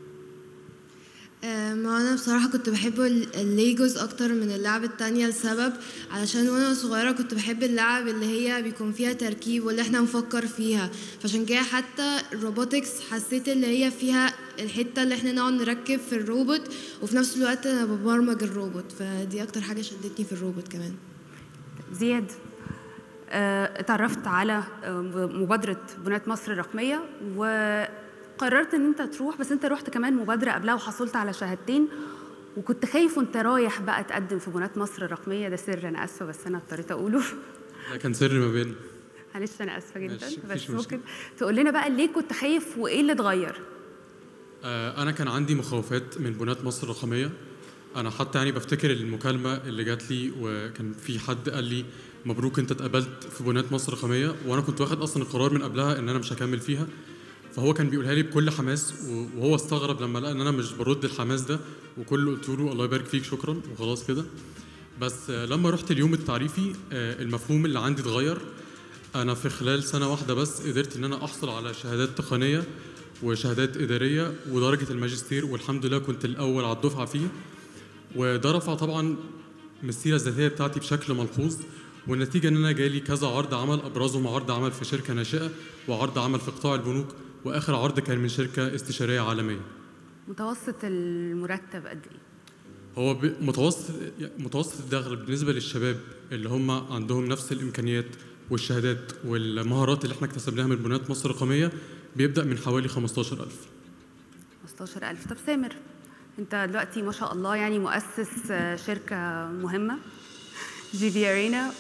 آه، ما انا بصراحة كنت بحب ال- الليجوز اكتر من اللعب التانية لسبب علشان وانا صغيرة كنت بحب اللعب اللي هي بيكون فيها تركيب واللي احنا نفكر فيها فعشان كده حتى الروبوتكس حسيت اللي هي فيها الحتة اللي احنا نقعد نركب في الروبوت وفي نفس الوقت انا ببرمج الروبوت فدي اكتر حاجة شدتني في الروبوت كمان زياد آه، اتعرفت على آه، مبادرة بنات مصر الرقمية وقررت ان انت تروح بس انت رحت كمان مبادرة قبلها وحصلت على شهادتين وكنت خايف وانت رايح بقى تقدم في بنات مصر الرقمية ده سر انا اسفة بس انا اضطريت اقوله ده كان سر ما بين معلش انا اسفة جدا ماشي، بس مفيش مشكلة. ممكن تقول لنا بقى ليه كنت خايف وايه اللي اتغير آه، انا كان عندي مخاوفات من بنات مصر الرقميه انا حتى يعني بفتكر المكالمه اللي جات لي وكان في حد قال لي مبروك انت اتقبلت في بنات مصر الرقميه وانا كنت واخد اصلا القرار من قبلها ان انا مش هكمل فيها فهو كان بيقولها لي بكل حماس و- وهو استغرب لما لقى ان انا مش برد الحماس ده وكل قلت له الله يبارك فيك شكرا وخلاص كده بس آه، لما رحت اليوم التعريفي آه، المفهوم اللي عندي اتغير انا في خلال سنه واحده بس قدرت ان انا احصل على شهادات تقنيه وشهادات اداريه ودرجه الماجستير والحمد لله كنت الاول على الدفعه فيه وده رفع طبعا من السيره الذاتيه بتاعتي بشكل ملحوظ والنتيجه ان انا جالي كذا عرض عمل ابرزهم عرض عمل في شركه ناشئه وعرض عمل في قطاع البنوك واخر عرض كان من شركه استشاريه عالميه متوسط المرتب قد ايه هو ب- متوسط متوسط الدخل بالنسبه للشباب اللي هم عندهم نفس الامكانيات والشهادات والمهارات اللي احنا اكتسبناها من بنات مصر الرقميه بيبدا من حوالي 15000 15000 طب سامر انت دلوقتي ما شاء الله يعني مؤسس آه، شركه مهمه جي في ارينا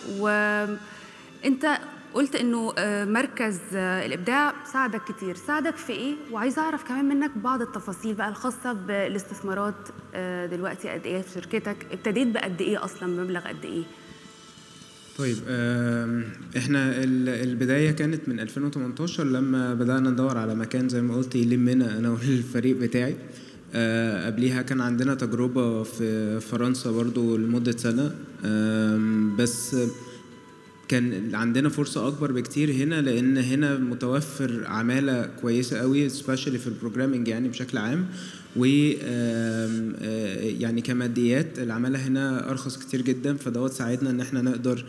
وانت قلت انه آه، مركز آه، الابداع ساعدك كتير ساعدك في ايه وعايزه اعرف كمان منك بعض التفاصيل بقى الخاصه بالاستثمارات آه، دلوقتي قد ايه في شركتك ابتديت بقد ايه اصلا بمبلغ قد ايه طيب آم، احنا ال- البداية كانت من 2018 لما بدأنا ندور على مكان زي ما قلت يلمنا انا والفريق بتاعي آه، قبليها كان عندنا تجربة في فرنسا برضو لمدة سنة آم، بس كان عندنا فرصة أكبر بكتير هنا لأن هنا متوفر عمالة كويسة قوي سبيشالي في البروجرامينج يعني بشكل عام و آم، آه، يعني كماديات العمالة هنا أرخص كتير جدا فدوت ساعدنا إن احنا نقدر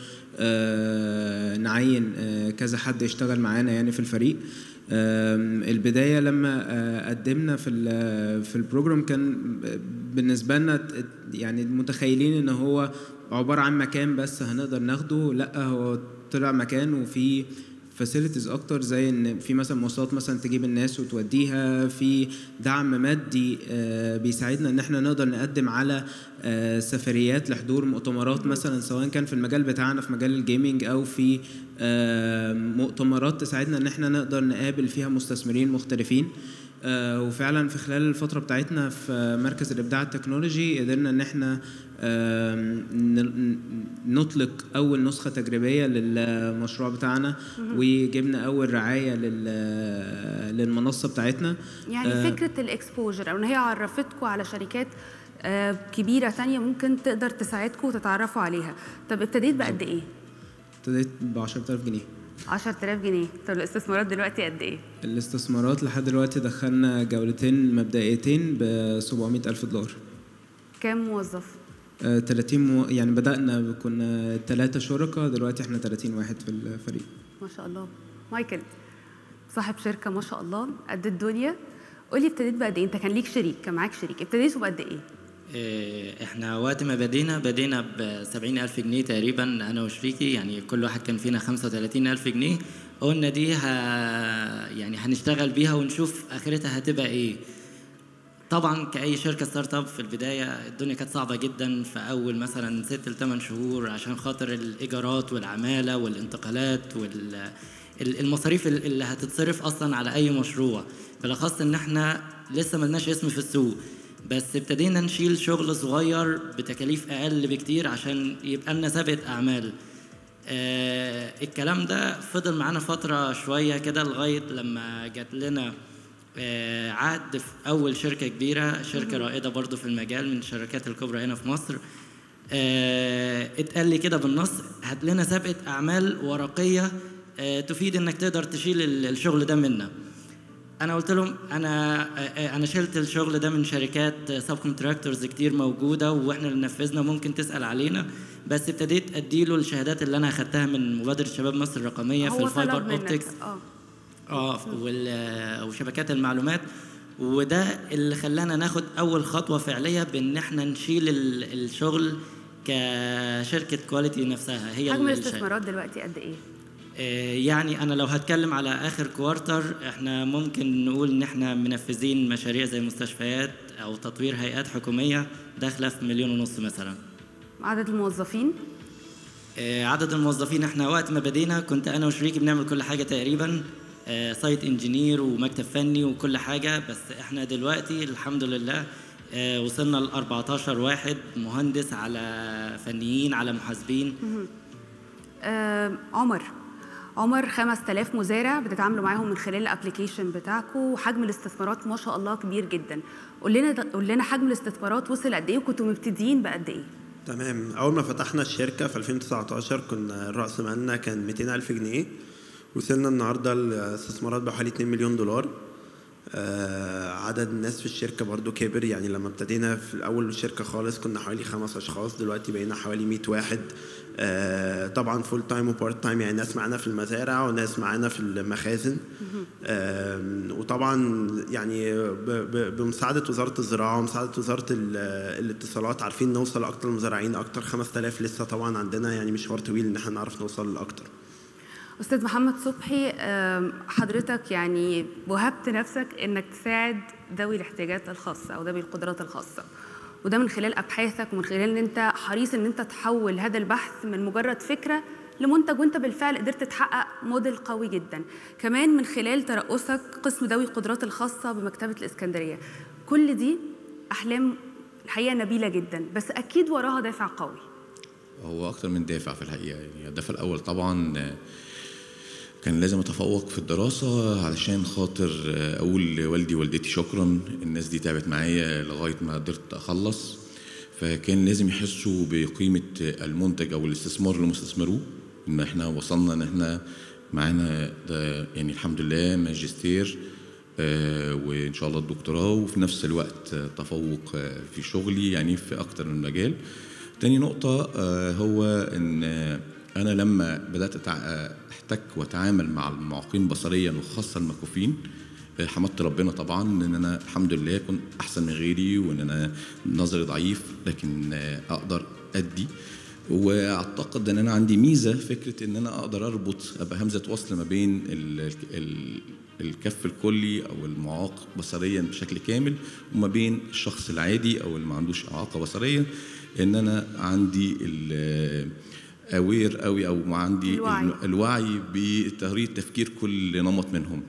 آه، نعين آه، كذا حد يشتغل معانا يعني في الفريق آم، البداية لما آه، قدمنا في ال- في البروجرام كان بالنسبة لنا ت- يعني متخيلين إن هو عبارة عن مكان بس هنقدر ناخده لا هو طلع مكان وفي فاسيلتيز اكتر زي ان في مثلا مواصلات مثلا تجيب الناس وتوديها في دعم مادي آه، بيساعدنا ان احنا نقدر نقدم على آه، سفريات لحضور مؤتمرات مثلا سواء كان في المجال بتاعنا في مجال الجيمنج او في آه، مؤتمرات تساعدنا ان احنا نقدر نقابل فيها مستثمرين مختلفين آه، وفعلا في خلال الفترة بتاعتنا في مركز الإبداع التكنولوجي قدرنا إن احنا آم، ن- نطلق أول نسخة تجريبية للمشروع بتاعنا مهم. وجبنا أول رعاية لل- للمنصة بتاعتنا يعني آه، فكره الاكسبوجر او ان هي عرفتكم على شركات آه، كبيره تانية ممكن تقدر تساعدكم وتتعرفوا عليها طب ابتديت بقد ايه ابتديت ب 10000 جنيه 10000 جنيه طب الاستثمارات دلوقتي قد ايه الاستثمارات لحد دلوقتي دخلنا جولتين مبدئيتين ب 700 ألف دولار كام موظف آه، 30 مو... يعني بدأنا كنا ثلاثة شركاء دلوقتي احنا 30 واحد في الفريق ما شاء الله مايكل صاحب شركه ما شاء الله قد الدنيا قولي ابتديت بقد ايه انت كان ليك شريك كان معاك شريك ابتديتوا بقد ايه إيه، احنا وقت ما بدينا بدينا ب ألف جنيه تقريبا انا وشريكي يعني كل واحد كان فينا 35 ألف جنيه قلنا دي ه... يعني هنشتغل بيها ونشوف اخرتها هتبقى ايه طبعا كأي شركة ستارت اب في البداية الدنيا كانت صعبة جدا في أول مثلا ست لثمان شهور عشان خاطر الإيجارات والعمالة والانتقالات والمصاريف اللي هتتصرف أصلا على أي مشروع بالأخص إن إحنا لسه ملناش اسم في السوق بس ابتدينا نشيل شغل صغير بتكاليف أقل بكتير عشان يبقى لنا سابقة أعمال آه الكلام ده فضل معانا فترة شوية كده لغاية لما جات لنا آه عقد في أول شركة كبيرة شركة مهم. رائدة برضو في المجال من الشركات الكبرى هنا في مصر آه، اتقال لي كده بالنص هات لنا سابقه اعمال ورقيه آه، تفيد انك تقدر تشيل ال- الشغل ده منا انا قلت لهم انا آه، آه، انا شلت الشغل ده من شركات سب كونتراكتورز كتير موجوده واحنا اللي نفذنا ممكن تسال علينا بس ابتديت اديله الشهادات اللي انا اخدتها من مبادره شباب مصر الرقميه في هو الفايبر طلب منك اوبتكس اه اه وال- وشبكات المعلومات وده اللي خلانا ناخد اول خطوه فعليه بان احنا نشيل ال- الشغل كشركه كواليتي نفسها هي حجم اللي شايلة. الاستثمارات دلوقتي قد ايه؟ آه، يعني انا لو هتكلم على اخر كوارتر احنا ممكن نقول ان احنا منفذين مشاريع زي مستشفيات او تطوير هيئات حكوميه داخله في مليون ونص مثلا عدد الموظفين آه، عدد الموظفين احنا وقت ما بدينا كنت انا وشريكي بنعمل كل حاجه تقريبا آه، سايت انجينير ومكتب فني وكل حاجه بس احنا دلوقتي الحمد لله آه، وصلنا ل 14 واحد مهندس على فنيين على محاسبين مهم. آه عمر عمر 5000 مزارع بتتعاملوا معاهم من خلال الابلكيشن بتاعكم وحجم الاستثمارات ما شاء الله كبير جدا قول لنا قول لنا حجم الاستثمارات وصل قد ايه وكنتوا مبتدئين بقد ايه تمام اول ما فتحنا الشركه في 2019 كنا راس مالنا كان 200 الف جنيه وصلنا النهارده الاستثمارات بحوالي 2 مليون دولار آه عدد الناس في الشركه برضو كبر يعني لما ابتدينا في الاول الشركه خالص كنا حوالي خمس اشخاص دلوقتي بقينا حوالي 100 واحد آه طبعا فول تايم وبارت تايم يعني ناس معانا في المزارع وناس معانا في المخازن آم، وطبعا يعني ب- ب- بمساعده وزاره الزراعه ومساعده وزاره ال- الاتصالات عارفين نوصل لاكتر المزارعين اكتر 5000 لسه طبعا عندنا يعني مشوار طويل ان احنا نعرف نوصل لاكتر استاذ محمد صبحي آم، حضرتك يعني وهبت نفسك انك تساعد ذوي الاحتياجات الخاصه او ذوي القدرات الخاصه وده من خلال ابحاثك ومن خلال ان انت حريص ان انت تحول هذا البحث من مجرد فكره لمنتج وانت بالفعل قدرت تحقق موديل قوي جدا كمان من خلال ترأسك قسم ذوي القدرات الخاصه بمكتبه الاسكندريه كل دي احلام الحقيقه نبيله جدا بس اكيد وراها دافع قوي هو اكتر من دافع في الحقيقه يعني الدافع الاول طبعا آه، كان لازم اتفوق في الدراسه علشان خاطر آه، اقول لوالدي ووالدتي شكرا الناس دي تعبت معايا لغايه ما قدرت اخلص فكان لازم يحسوا بقيمه المنتج او الاستثمار اللي هم استثمروه ان احنا وصلنا ان احنا معانا ده يعني الحمد لله ماجستير آه، وان شاء الله الدكتوراه وفي نفس الوقت آه، تفوق آه، في شغلي يعني في اكتر من مجال تاني نقطة آه، هو إن آه، أنا لما بدأت أتع- آه، أحتك وأتعامل مع المعاقين بصريا وخاصة المكفوفين آه، حمدت ربنا طبعا إن أنا الحمد لله كنت أحسن من غيري وإن أنا نظري ضعيف لكن آه، أقدر أدي واعتقد ان انا عندي ميزه فكره ان انا اقدر اربط ابقى همزه وصل ما بين ال ال الكف الكلي او المعاق بصريا بشكل كامل وما بين الشخص العادي او اللي ما عندوش اعاقه بصريه ان انا عندي اوير قوي او ما عندي الوعي. الوعي بطريقه تفكير كل نمط منهم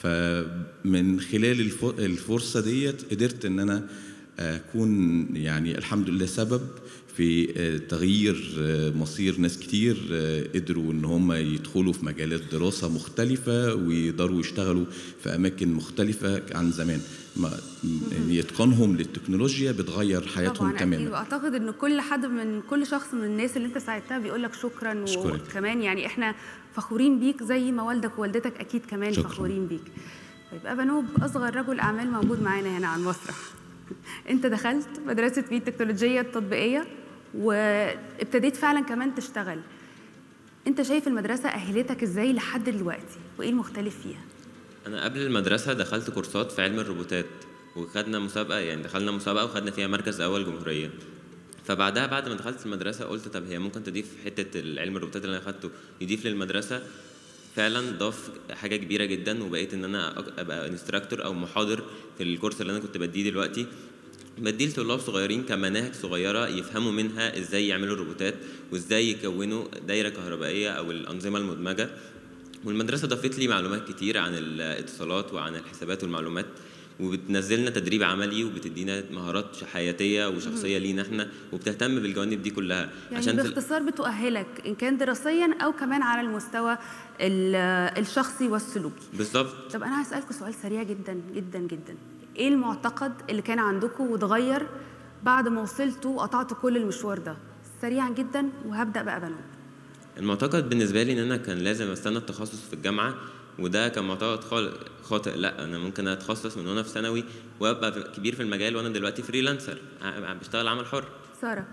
فمن خلال الف- الفرصه ديت قدرت ان انا اكون يعني الحمد لله سبب في آه، تغيير آه، مصير ناس كتير آه، قدروا ان هم يدخلوا في مجالات دراسه مختلفه ويقدروا يشتغلوا في اماكن مختلفه عن زمان ما يعني اتقانهم للتكنولوجيا بتغير حياتهم طبعا اكيد تماما واعتقد ان كل حد من كل شخص من الناس اللي انت ساعدتها بيقول لك شكرا أشكرك. وكمان يعني احنا فخورين بيك زي ما والدك ووالدتك اكيد كمان شكراً. فخورين بيك طيب ابا نوب اصغر رجل اعمال موجود معانا هنا على المسرح انت دخلت مدرسه بي التكنولوجيه التطبيقيه وابتديت فعلا كمان تشتغل انت شايف المدرسه اهلتك ازاي لحد دلوقتي وايه المختلف فيها انا قبل المدرسه دخلت كورسات في علم الروبوتات وخدنا مسابقه يعني دخلنا مسابقه وخدنا فيها مركز اول جمهوريه فبعدها بعد ما دخلت المدرسه قلت طب هي ممكن تضيف حته العلم الروبوتات اللي انا اخدته يضيف للمدرسه فعلا ضاف حاجه كبيره جدا وبقيت ان انا أك- ابقى انستراكتور او محاضر في الكورس اللي انا كنت بديه دلوقتي بديه لطلاب صغيرين كمناهج صغيره يفهموا منها ازاي يعملوا الروبوتات وازاي يكونوا دايره كهربائيه او الانظمه المدمجه والمدرسه ضافت لي معلومات كتير عن الاتصالات وعن الحسابات والمعلومات وبتنزلنا تدريب عملي وبتدينا مهارات حياتيه وشخصيه لينا احنا وبتهتم بالجوانب دي كلها يعني في ال- باختصار بتؤهلك ان كان دراسيا او كمان على المستوى ال- الشخصي والسلوكي بالظبط طب انا هسالكم سؤال سريع جدا جدا جدا ايه المعتقد اللي كان عندكم واتغير بعد ما وصلتوا وقطعتوا كل المشوار ده سريعا جدا وهبدا بقى بنو المعتقد بالنسبه لي ان انا كان لازم استنى التخصص في الجامعه وده كان معتقد خال- خاطئ لا انا ممكن اتخصص من وانا في ثانوي وابقى في- كبير في المجال وانا دلوقتي فريلانسر ع- بشتغل عمل حر ساره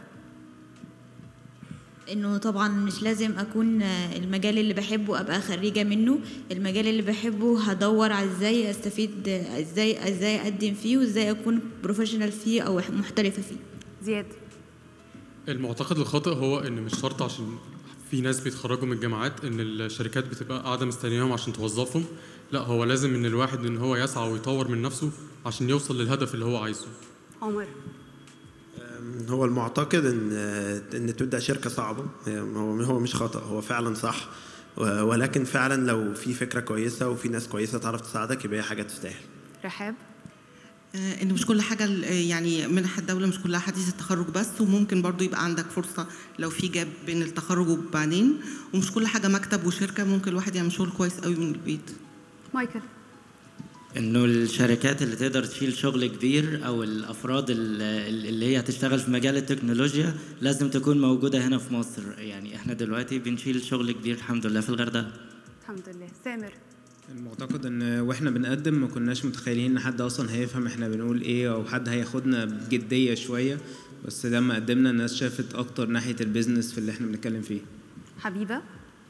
انه طبعا مش لازم اكون آه، المجال اللي بحبه ابقى خريجه منه المجال اللي بحبه هدور على ازاي استفيد آه، ازاي ازاي اقدم فيه وازاي اكون بروفيشنال فيه او محترفه فيه زياد المعتقد الخاطئ هو ان مش شرط عشان في ناس بيتخرجوا من الجامعات ان الشركات بتبقى قاعده مستنياهم عشان توظفهم لا هو لازم ان الواحد ان هو يسعى ويطور من نفسه عشان يوصل للهدف اللي هو عايزه عمر هو المعتقد ان ان تبدا شركه صعبه هو هو مش خطا هو فعلا صح و- ولكن فعلا لو في فكره كويسه وفي ناس كويسه تعرف تساعدك يبقى هي حاجه تستاهل رحاب آه، ان مش كل حاجه ال- يعني منح الدوله مش كلها حديث التخرج بس وممكن برضو يبقى عندك فرصه لو في جاب بين التخرج وبعدين ومش كل حاجه مكتب وشركه ممكن الواحد يعمل شغل كويس قوي من البيت مايكل انه الشركات اللي تقدر تشيل شغل كبير او الافراد ال- اللي هي هتشتغل في مجال التكنولوجيا لازم تكون موجوده هنا في مصر يعني احنا دلوقتي بنشيل شغل كبير الحمد لله في الغردقه الحمد لله سامر المعتقد ان واحنا بنقدم ما كناش متخيلين ان حد اصلا هيفهم احنا بنقول ايه او حد هياخدنا بجديه شويه بس لما قدمنا الناس شافت اكتر ناحيه البيزنس في اللي احنا بنتكلم فيه حبيبه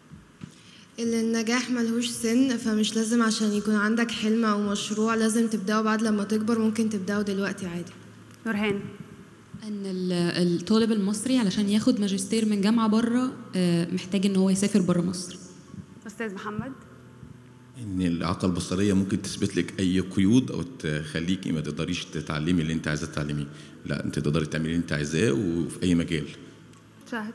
اللي النجاح ملهوش سن فمش لازم عشان يكون عندك حلم او مشروع لازم تبداه بعد لما تكبر ممكن تبداه دلوقتي عادي نورهان ان ال- الطالب المصري علشان ياخد ماجستير من جامعه بره آه، محتاج ان هو يسافر بره مصر استاذ محمد ان الاعاقه البصريه ممكن تثبت لك اي قيود او تخليكي ما تقدريش تتعلمي اللي انت عايزه تتعلميه لا انت تقدري تعملي اللي انت عايزاه وفي اي مجال شاهد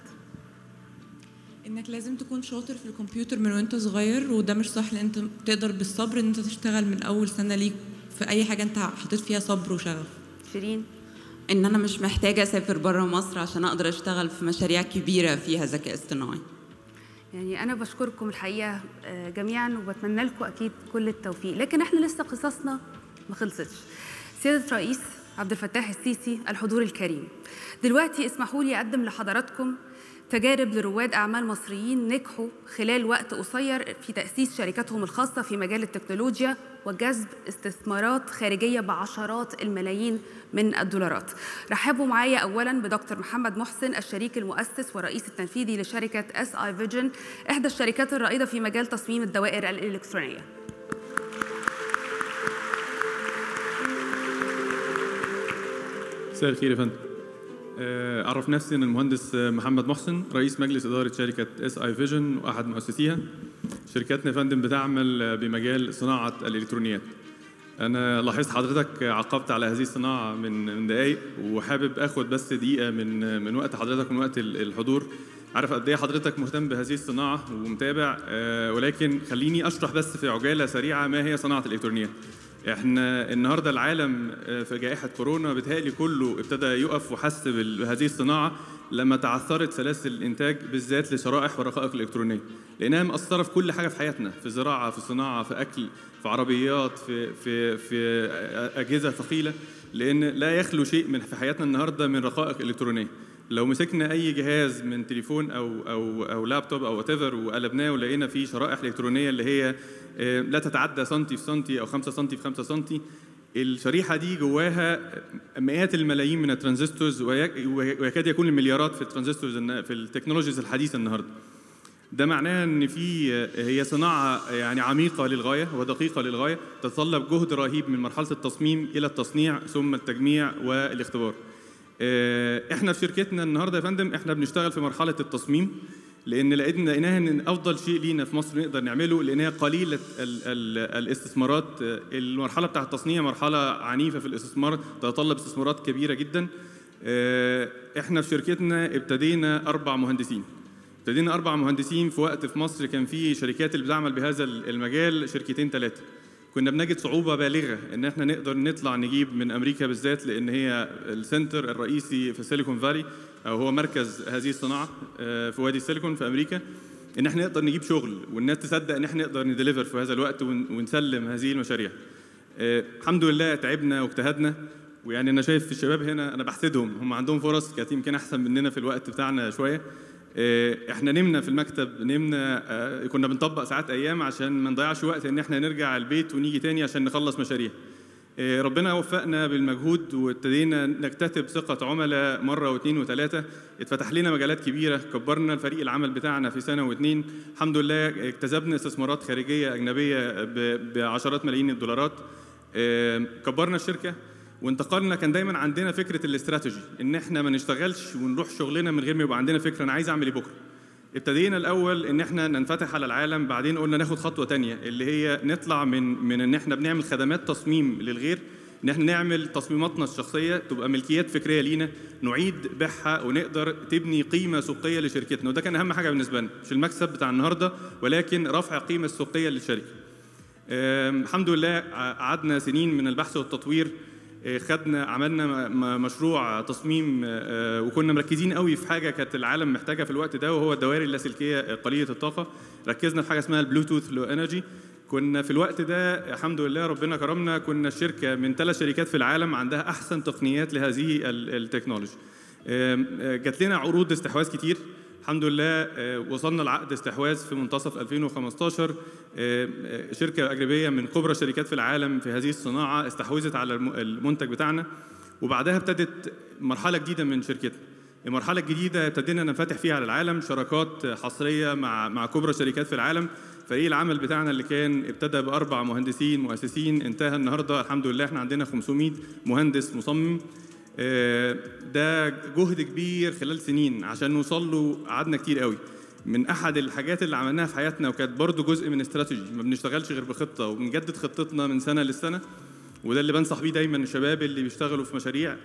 انك لازم تكون شاطر في الكمبيوتر من وانت صغير وده مش صح لان انت تقدر بالصبر ان انت تشتغل من اول سنه ليك في اي حاجه انت حطيت فيها صبر وشغف شيرين ان انا مش محتاجه اسافر بره مصر عشان اقدر اشتغل في مشاريع كبيره فيها ذكاء اصطناعي يعني انا بشكركم الحقيقه آه، جميعا وبتمنى لكم اكيد كل التوفيق لكن احنا لسه قصصنا ما خلصتش سياده الرئيس عبد الفتاح السيسي الحضور الكريم دلوقتي اسمحوا لي اقدم لحضراتكم تجارب لرواد اعمال مصريين نجحوا خلال وقت قصير في تاسيس شركاتهم الخاصه في مجال التكنولوجيا وجذب استثمارات خارجيه بعشرات الملايين من الدولارات. رحبوا معايا اولا بدكتور محمد محسن الشريك المؤسس والرئيس التنفيذي لشركه اس اي فيجن احدى الشركات الرائده في مجال تصميم الدوائر الالكترونيه. مساء الخير يا فندم آه، أعرف نفسي أنا المهندس آه، محمد محسن رئيس مجلس إدارة شركة اس اي فيجن وأحد مؤسسيها شركتنا يا فندم بتعمل آه، بمجال صناعة الإلكترونيات أنا لاحظت حضرتك عقبت على هذه الصناعة من من دقايق وحابب آخد بس دقيقة من من وقت حضرتك من وقت ال- الحضور عارف قد إيه حضرتك مهتم بهذه الصناعة ومتابع آه، ولكن خليني أشرح بس في عجالة سريعة ما هي صناعة الإلكترونيات احنا النهارده العالم آه، في جائحه كورونا بيتهيألي كله ابتدى يقف وحس بال- بهذه الصناعه لما تعثرت سلاسل الانتاج بالذات لشرائح والرقائق الالكترونيه لانها مأثره في كل حاجه في حياتنا في زراعه في صناعه في اكل في عربيات في في في اجهزه ثقيله لان لا يخلو شيء من في حياتنا النهارده من رقائق الكترونيه لو مسكنا اي جهاز من تليفون او او او لابتوب او وات وقلبناه ولقينا فيه شرائح الكترونيه اللي هي آه، لا تتعدى سنتي في سنتي او 5 سنتي في 5 سنتي الشريحه دي جواها مئات الملايين من الترانزستورز ويك- ويكاد يكون المليارات في الترانزستورز الن- في التكنولوجيز الحديثه النهارده ده معناه ان في هي صناعه يعني عميقه للغايه ودقيقه للغايه تتطلب جهد رهيب من مرحله التصميم الى التصنيع ثم التجميع والاختبار آه، احنا في شركتنا النهارده يا فندم احنا بنشتغل في مرحله التصميم لان لقينا لقيناها ان افضل شيء لينا في مصر نقدر نعمله لانها قليله ال ال الاستثمارات آه، المرحله بتاعه التصنيع مرحله عنيفه في الاستثمار تتطلب استثمارات كبيره جدا آه، احنا في شركتنا ابتدينا اربع مهندسين ابتدينا اربع مهندسين في وقت في مصر كان في شركات اللي بتعمل بهذا المجال شركتين ثلاثه كنا بنجد صعوبه بالغه ان احنا نقدر نطلع نجيب من امريكا بالذات لان هي السنتر الرئيسي في سيليكون فالي او هو مركز هذه الصناعه آه، في وادي السيليكون في امريكا ان احنا نقدر نجيب شغل والناس تصدق ان احنا نقدر نديليفر في هذا الوقت ون- ونسلم هذه المشاريع آه، الحمد لله تعبنا واجتهدنا ويعني انا شايف في الشباب هنا انا بحسدهم هم عندهم فرص كانت يمكن احسن مننا في الوقت بتاعنا شويه آه، احنا نمنا في المكتب نمنا آه، كنا بنطبق ساعات ايام عشان ما نضيعش وقت ان احنا نرجع البيت ونيجي تاني عشان نخلص مشاريع آه، ربنا وفقنا بالمجهود وابتدينا نكتسب ثقة عملاء مرة واثنين وثلاثة اتفتح لنا مجالات كبيرة كبرنا الفريق العمل بتاعنا في سنة واثنين الحمد لله اكتسبنا استثمارات خارجية أجنبية ب- بعشرات ملايين الدولارات آه، كبرنا الشركة وانتقلنا كان دايما عندنا فكرة الاستراتيجي ان احنا ما نشتغلش ونروح شغلنا من غير ما يبقى عندنا فكرة انا عايز اعمل ايه بكرة ابتدينا الاول ان احنا ننفتح على العالم بعدين قلنا ناخد خطوه تانية اللي هي نطلع من من ان احنا بنعمل خدمات تصميم للغير ان احنا نعمل تصميماتنا الشخصيه تبقى ملكيات فكريه لينا نعيد بيعها ونقدر تبني قيمه سوقيه لشركتنا وده كان اهم حاجه بالنسبه لنا مش المكسب بتاع النهارده ولكن رفع القيمه السوقيه للشركه آم، الحمد لله ع- قعدنا سنين من البحث والتطوير آه، خدنا عملنا م- م- مشروع تصميم آه، وكنا مركزين قوي في حاجه كانت العالم محتاجها في الوقت ده وهو الدوائر اللاسلكيه آه، قليله الطاقه ركزنا في حاجه اسمها البلوتوث لو انرجي كنا في الوقت ده الحمد لله ربنا كرمنا كنا الشركه من ثلاث شركات في العالم عندها احسن تقنيات لهذه ال- التكنولوجي آم، آه، جات لنا عروض استحواذ كتير الحمد لله آه، وصلنا لعقد استحواذ في منتصف 2015 آه، آه، شركة أجنبية من كبرى الشركات في العالم في هذه الصناعة استحوذت على الم- المنتج بتاعنا وبعدها ابتدت مرحلة جديدة من شركتنا المرحلة الجديدة ابتدينا ننفتح فيها على العالم شراكات حصرية مع مع كبرى الشركات في العالم فريق العمل بتاعنا اللي كان ابتدى بأربع مهندسين مؤسسين انتهى النهاردة الحمد لله احنا عندنا 500 مهندس مصمم آه، ده جهد كبير خلال سنين عشان نوصل له قعدنا كتير قوي من احد الحاجات اللي عملناها في حياتنا وكانت برضو جزء من استراتيجي ما بنشتغلش غير بخطه وبنجدد خطتنا من سنه للسنه وده اللي بنصح بيه دايما الشباب اللي بيشتغلوا في مشاريع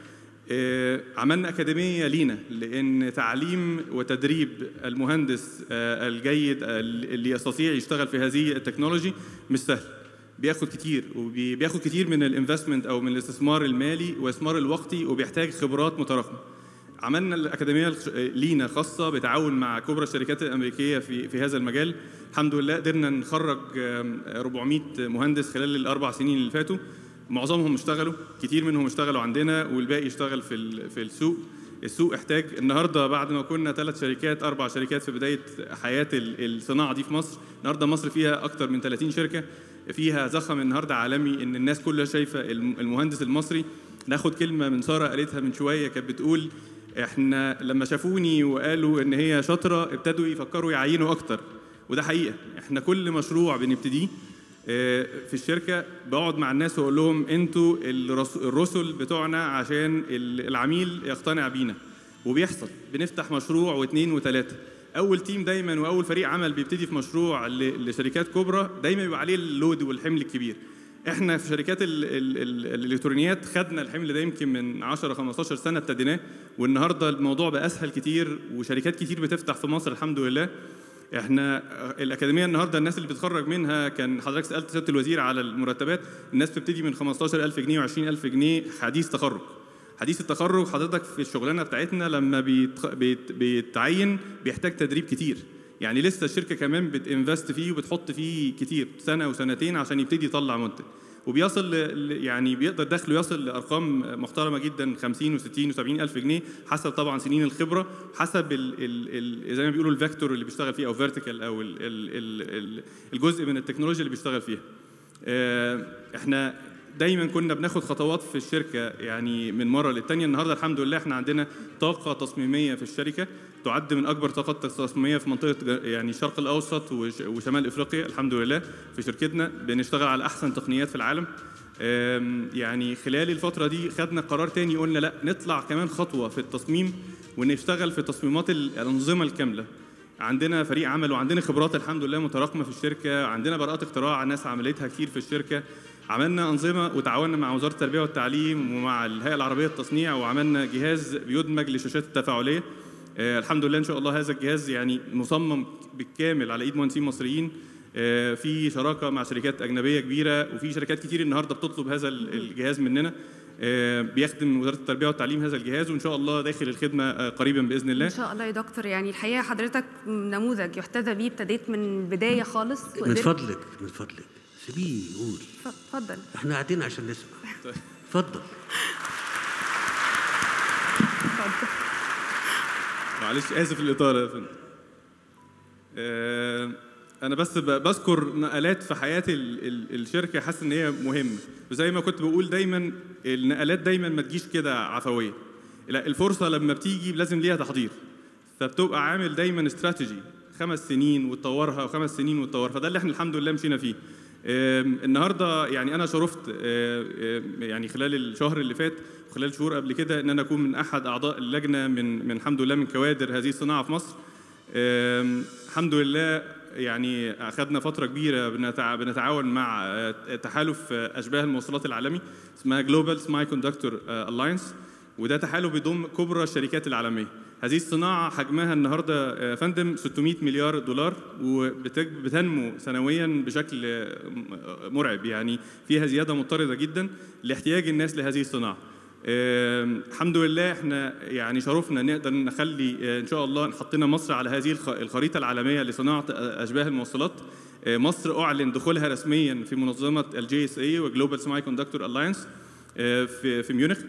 آه، عملنا أكاديمية لينا لأن تعليم وتدريب المهندس آه، الجيد آه، اللي يستطيع يشتغل في هذه التكنولوجي مش سهل بياخد كتير وبياخد كتير من الانفستمنت او من الاستثمار المالي والاستثمار الوقتي وبيحتاج خبرات متراكمه عملنا الاكاديميه الخ- لينا خاصه بتعاون مع كبرى الشركات الامريكيه في في هذا المجال الحمد لله قدرنا نخرج آم، 400 مهندس خلال الاربع سنين اللي فاتوا معظمهم اشتغلوا كتير منهم اشتغلوا عندنا والباقي اشتغل في ال- في السوق السوق احتاج النهارده بعد ما كنا ثلاث شركات اربع شركات في بدايه حياه ال- الصناعه دي في مصر النهارده مصر فيها اكتر من 30 شركه فيها زخم النهارده عالمي ان الناس كلها شايفه الم- المهندس المصري ناخد كلمه من ساره قالتها من شويه كانت بتقول احنا لما شافوني وقالوا ان هي شاطره ابتدوا يفكروا يعينوا اكتر وده حقيقه احنا كل مشروع بنبتديه آه، في الشركه بقعد مع الناس واقول لهم انتوا الرس- الرسل بتوعنا عشان ال- العميل يقتنع بينا وبيحصل بنفتح مشروع واثنين وثلاثه اول تيم دايما واول فريق عمل بيبتدي في مشروع ل- لشركات كبرى دايما بيبقى عليه اللود والحمل الكبير احنا في شركات ال ال ال الالكترونيات خدنا الحمل ده يمكن من 10 15 سنه ابتديناه والنهارده الموضوع بقى اسهل كتير وشركات كتير بتفتح في مصر الحمد لله احنا الاكاديميه النهارده الناس اللي بتخرج منها كان حضرتك سالت سياده الوزير على المرتبات الناس بتبتدي من 15000 جنيه و20000 جنيه حديث تخرج حديث التخرج حضرتك في الشغلانه بتاعتنا لما بيتخ... بيت... بيتعين بيحتاج تدريب كتير يعني لسه الشركه كمان بتنفست فيه وبتحط فيه كتير سنه وسنتين عشان يبتدي يطلع منتج وبيصل ل... ل- يعني بيقدر دخله يصل لارقام محترمه جدا 50 و60 و70 الف جنيه حسب طبعا سنين الخبره حسب ال... ال... ال... زي ما بيقولوا الفيكتور اللي بيشتغل فيه او فيرتيكال او ال... ال... ال... ال- الجزء من التكنولوجيا اللي بيشتغل فيها آه، احنا دايما كنا بناخد خطوات في الشركه يعني من مره للتانيه النهارده الحمد لله احنا عندنا طاقه تصميميه في الشركه تعد من اكبر طاقات التصميميه في منطقه ج- يعني الشرق الاوسط وش- وشمال افريقيا الحمد لله في شركتنا بنشتغل على احسن تقنيات في العالم آم، يعني خلال الفتره دي خدنا قرار تاني قلنا لا نطلع كمان خطوه في التصميم ونشتغل في تصميمات ال- الانظمه الكامله عندنا فريق عمل وعندنا خبرات الحمد لله متراكمه في الشركه عندنا براءات اختراع ناس عملتها كتير في الشركه عملنا انظمه وتعاوننا مع وزاره التربيه والتعليم ومع الهيئه العربيه للتصنيع وعملنا جهاز بيدمج للشاشات التفاعليه آه الحمد لله ان شاء الله هذا الجهاز يعني مصمم بالكامل على ايد مهندسين مصريين آه في شراكه مع شركات اجنبيه كبيره وفي شركات كتير النهارده بتطلب هذا ال- الجهاز مننا آه بيخدم وزاره التربيه والتعليم هذا الجهاز وان شاء الله داخل الخدمه آه قريبا باذن الله ان شاء الله يا دكتور يعني الحقيقه حضرتك نموذج يحتذى بيه ابتديت من البدايه خالص من وقدرت- فضلك من فضلك سيبيه يقول اتفضل احنا قاعدين عشان نسمع اتفضل معلش اسف الاطاله يا فندم آه، انا بس ب- بذكر نقلات في حياه ال- ال- الشركه حاسس ان هي مهمه وزي ما كنت بقول دايما النقلات دايما ما تجيش كده عفويه لا الفرصه لما بتيجي لازم ليها تحضير فبتبقى عامل دايما استراتيجي خمس سنين وتطورها وخمس سنين وتطورها فده اللي احنا الحمد لله مشينا فيه آم، النهارده يعني انا شرفت آه، آه، يعني خلال الشهر اللي فات وخلال شهور قبل كده ان انا اكون من احد اعضاء اللجنه من من الحمد لله من كوادر هذه الصناعه في مصر آم، الحمد لله يعني اخذنا فتره كبيره بنتع- بنتعاون مع آه، تحالف آه، اشباه الموصلات العالمي اسمها جلوبال سماي كوندكتور الاينس وده تحالف بيضم كبرى الشركات العالميه هذه الصناعه حجمها النهارده آه، فندم 600 مليار دولار وبتنمو سنويا بشكل آه، مرعب يعني فيها زياده مضطرده جدا لاحتياج الناس لهذه الصناعه آم، الحمد لله احنا يعني شرفنا نقدر نخلي آه، ان شاء الله حطينا مصر على هذه الخ- الخريطه العالميه لصناعه آه، اشباه الموصلات آه، مصر اعلن دخولها رسميا في منظمه الجي اس اي وجلوبال سماي كوندكتور الاينس في في ميونخ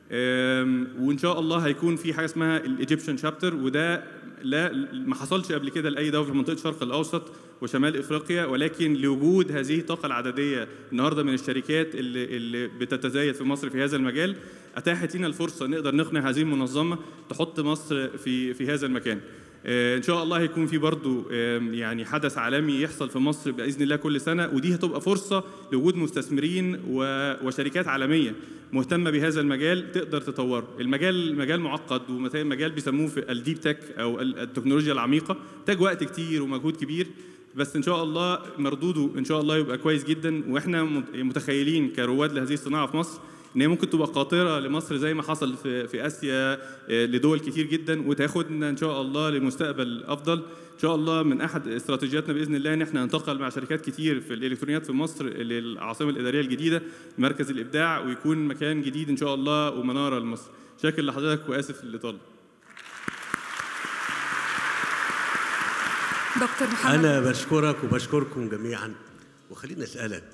آم، وان شاء الله هيكون في حاجه اسمها الايجيبشن شابتر وده لا ما حصلش قبل كده لاي دوله في منطقه الشرق الاوسط وشمال افريقيا ولكن لوجود هذه الطاقه العدديه النهارده من الشركات اللي اللي بتتزايد في مصر في هذا المجال اتاحت لنا الفرصه نقدر نقنع هذه المنظمه تحط مصر في في هذا المكان. آه، ان شاء الله هيكون في برضو آم، يعني حدث عالمي يحصل في مصر باذن الله كل سنه ودي هتبقى فرصه لوجود مستثمرين و- وشركات عالميه مهتمه بهذا المجال تقدر تطوره المجال مجال معقد ومجال بيسموه في الديب تك او ال- التكنولوجيا العميقه محتاج وقت كتير ومجهود كبير بس ان شاء الله مردوده ان شاء الله يبقى كويس جدا واحنا مت- متخيلين كرواد لهذه الصناعه في مصر ان هي ممكن تبقى قاطره لمصر زي ما حصل في في اسيا آه، لدول كتير جدا وتاخدنا ان شاء الله لمستقبل افضل ان شاء الله من احد استراتيجياتنا باذن الله ان احنا ننتقل مع شركات كتير في الالكترونيات في مصر للعاصمه الاداريه الجديده مركز الابداع ويكون مكان جديد ان شاء الله ومناره لمصر شاكر لحضرتك واسف للاطاله دكتور محمد أنا بشكرك وبشكركم جميعا وخليني أسألك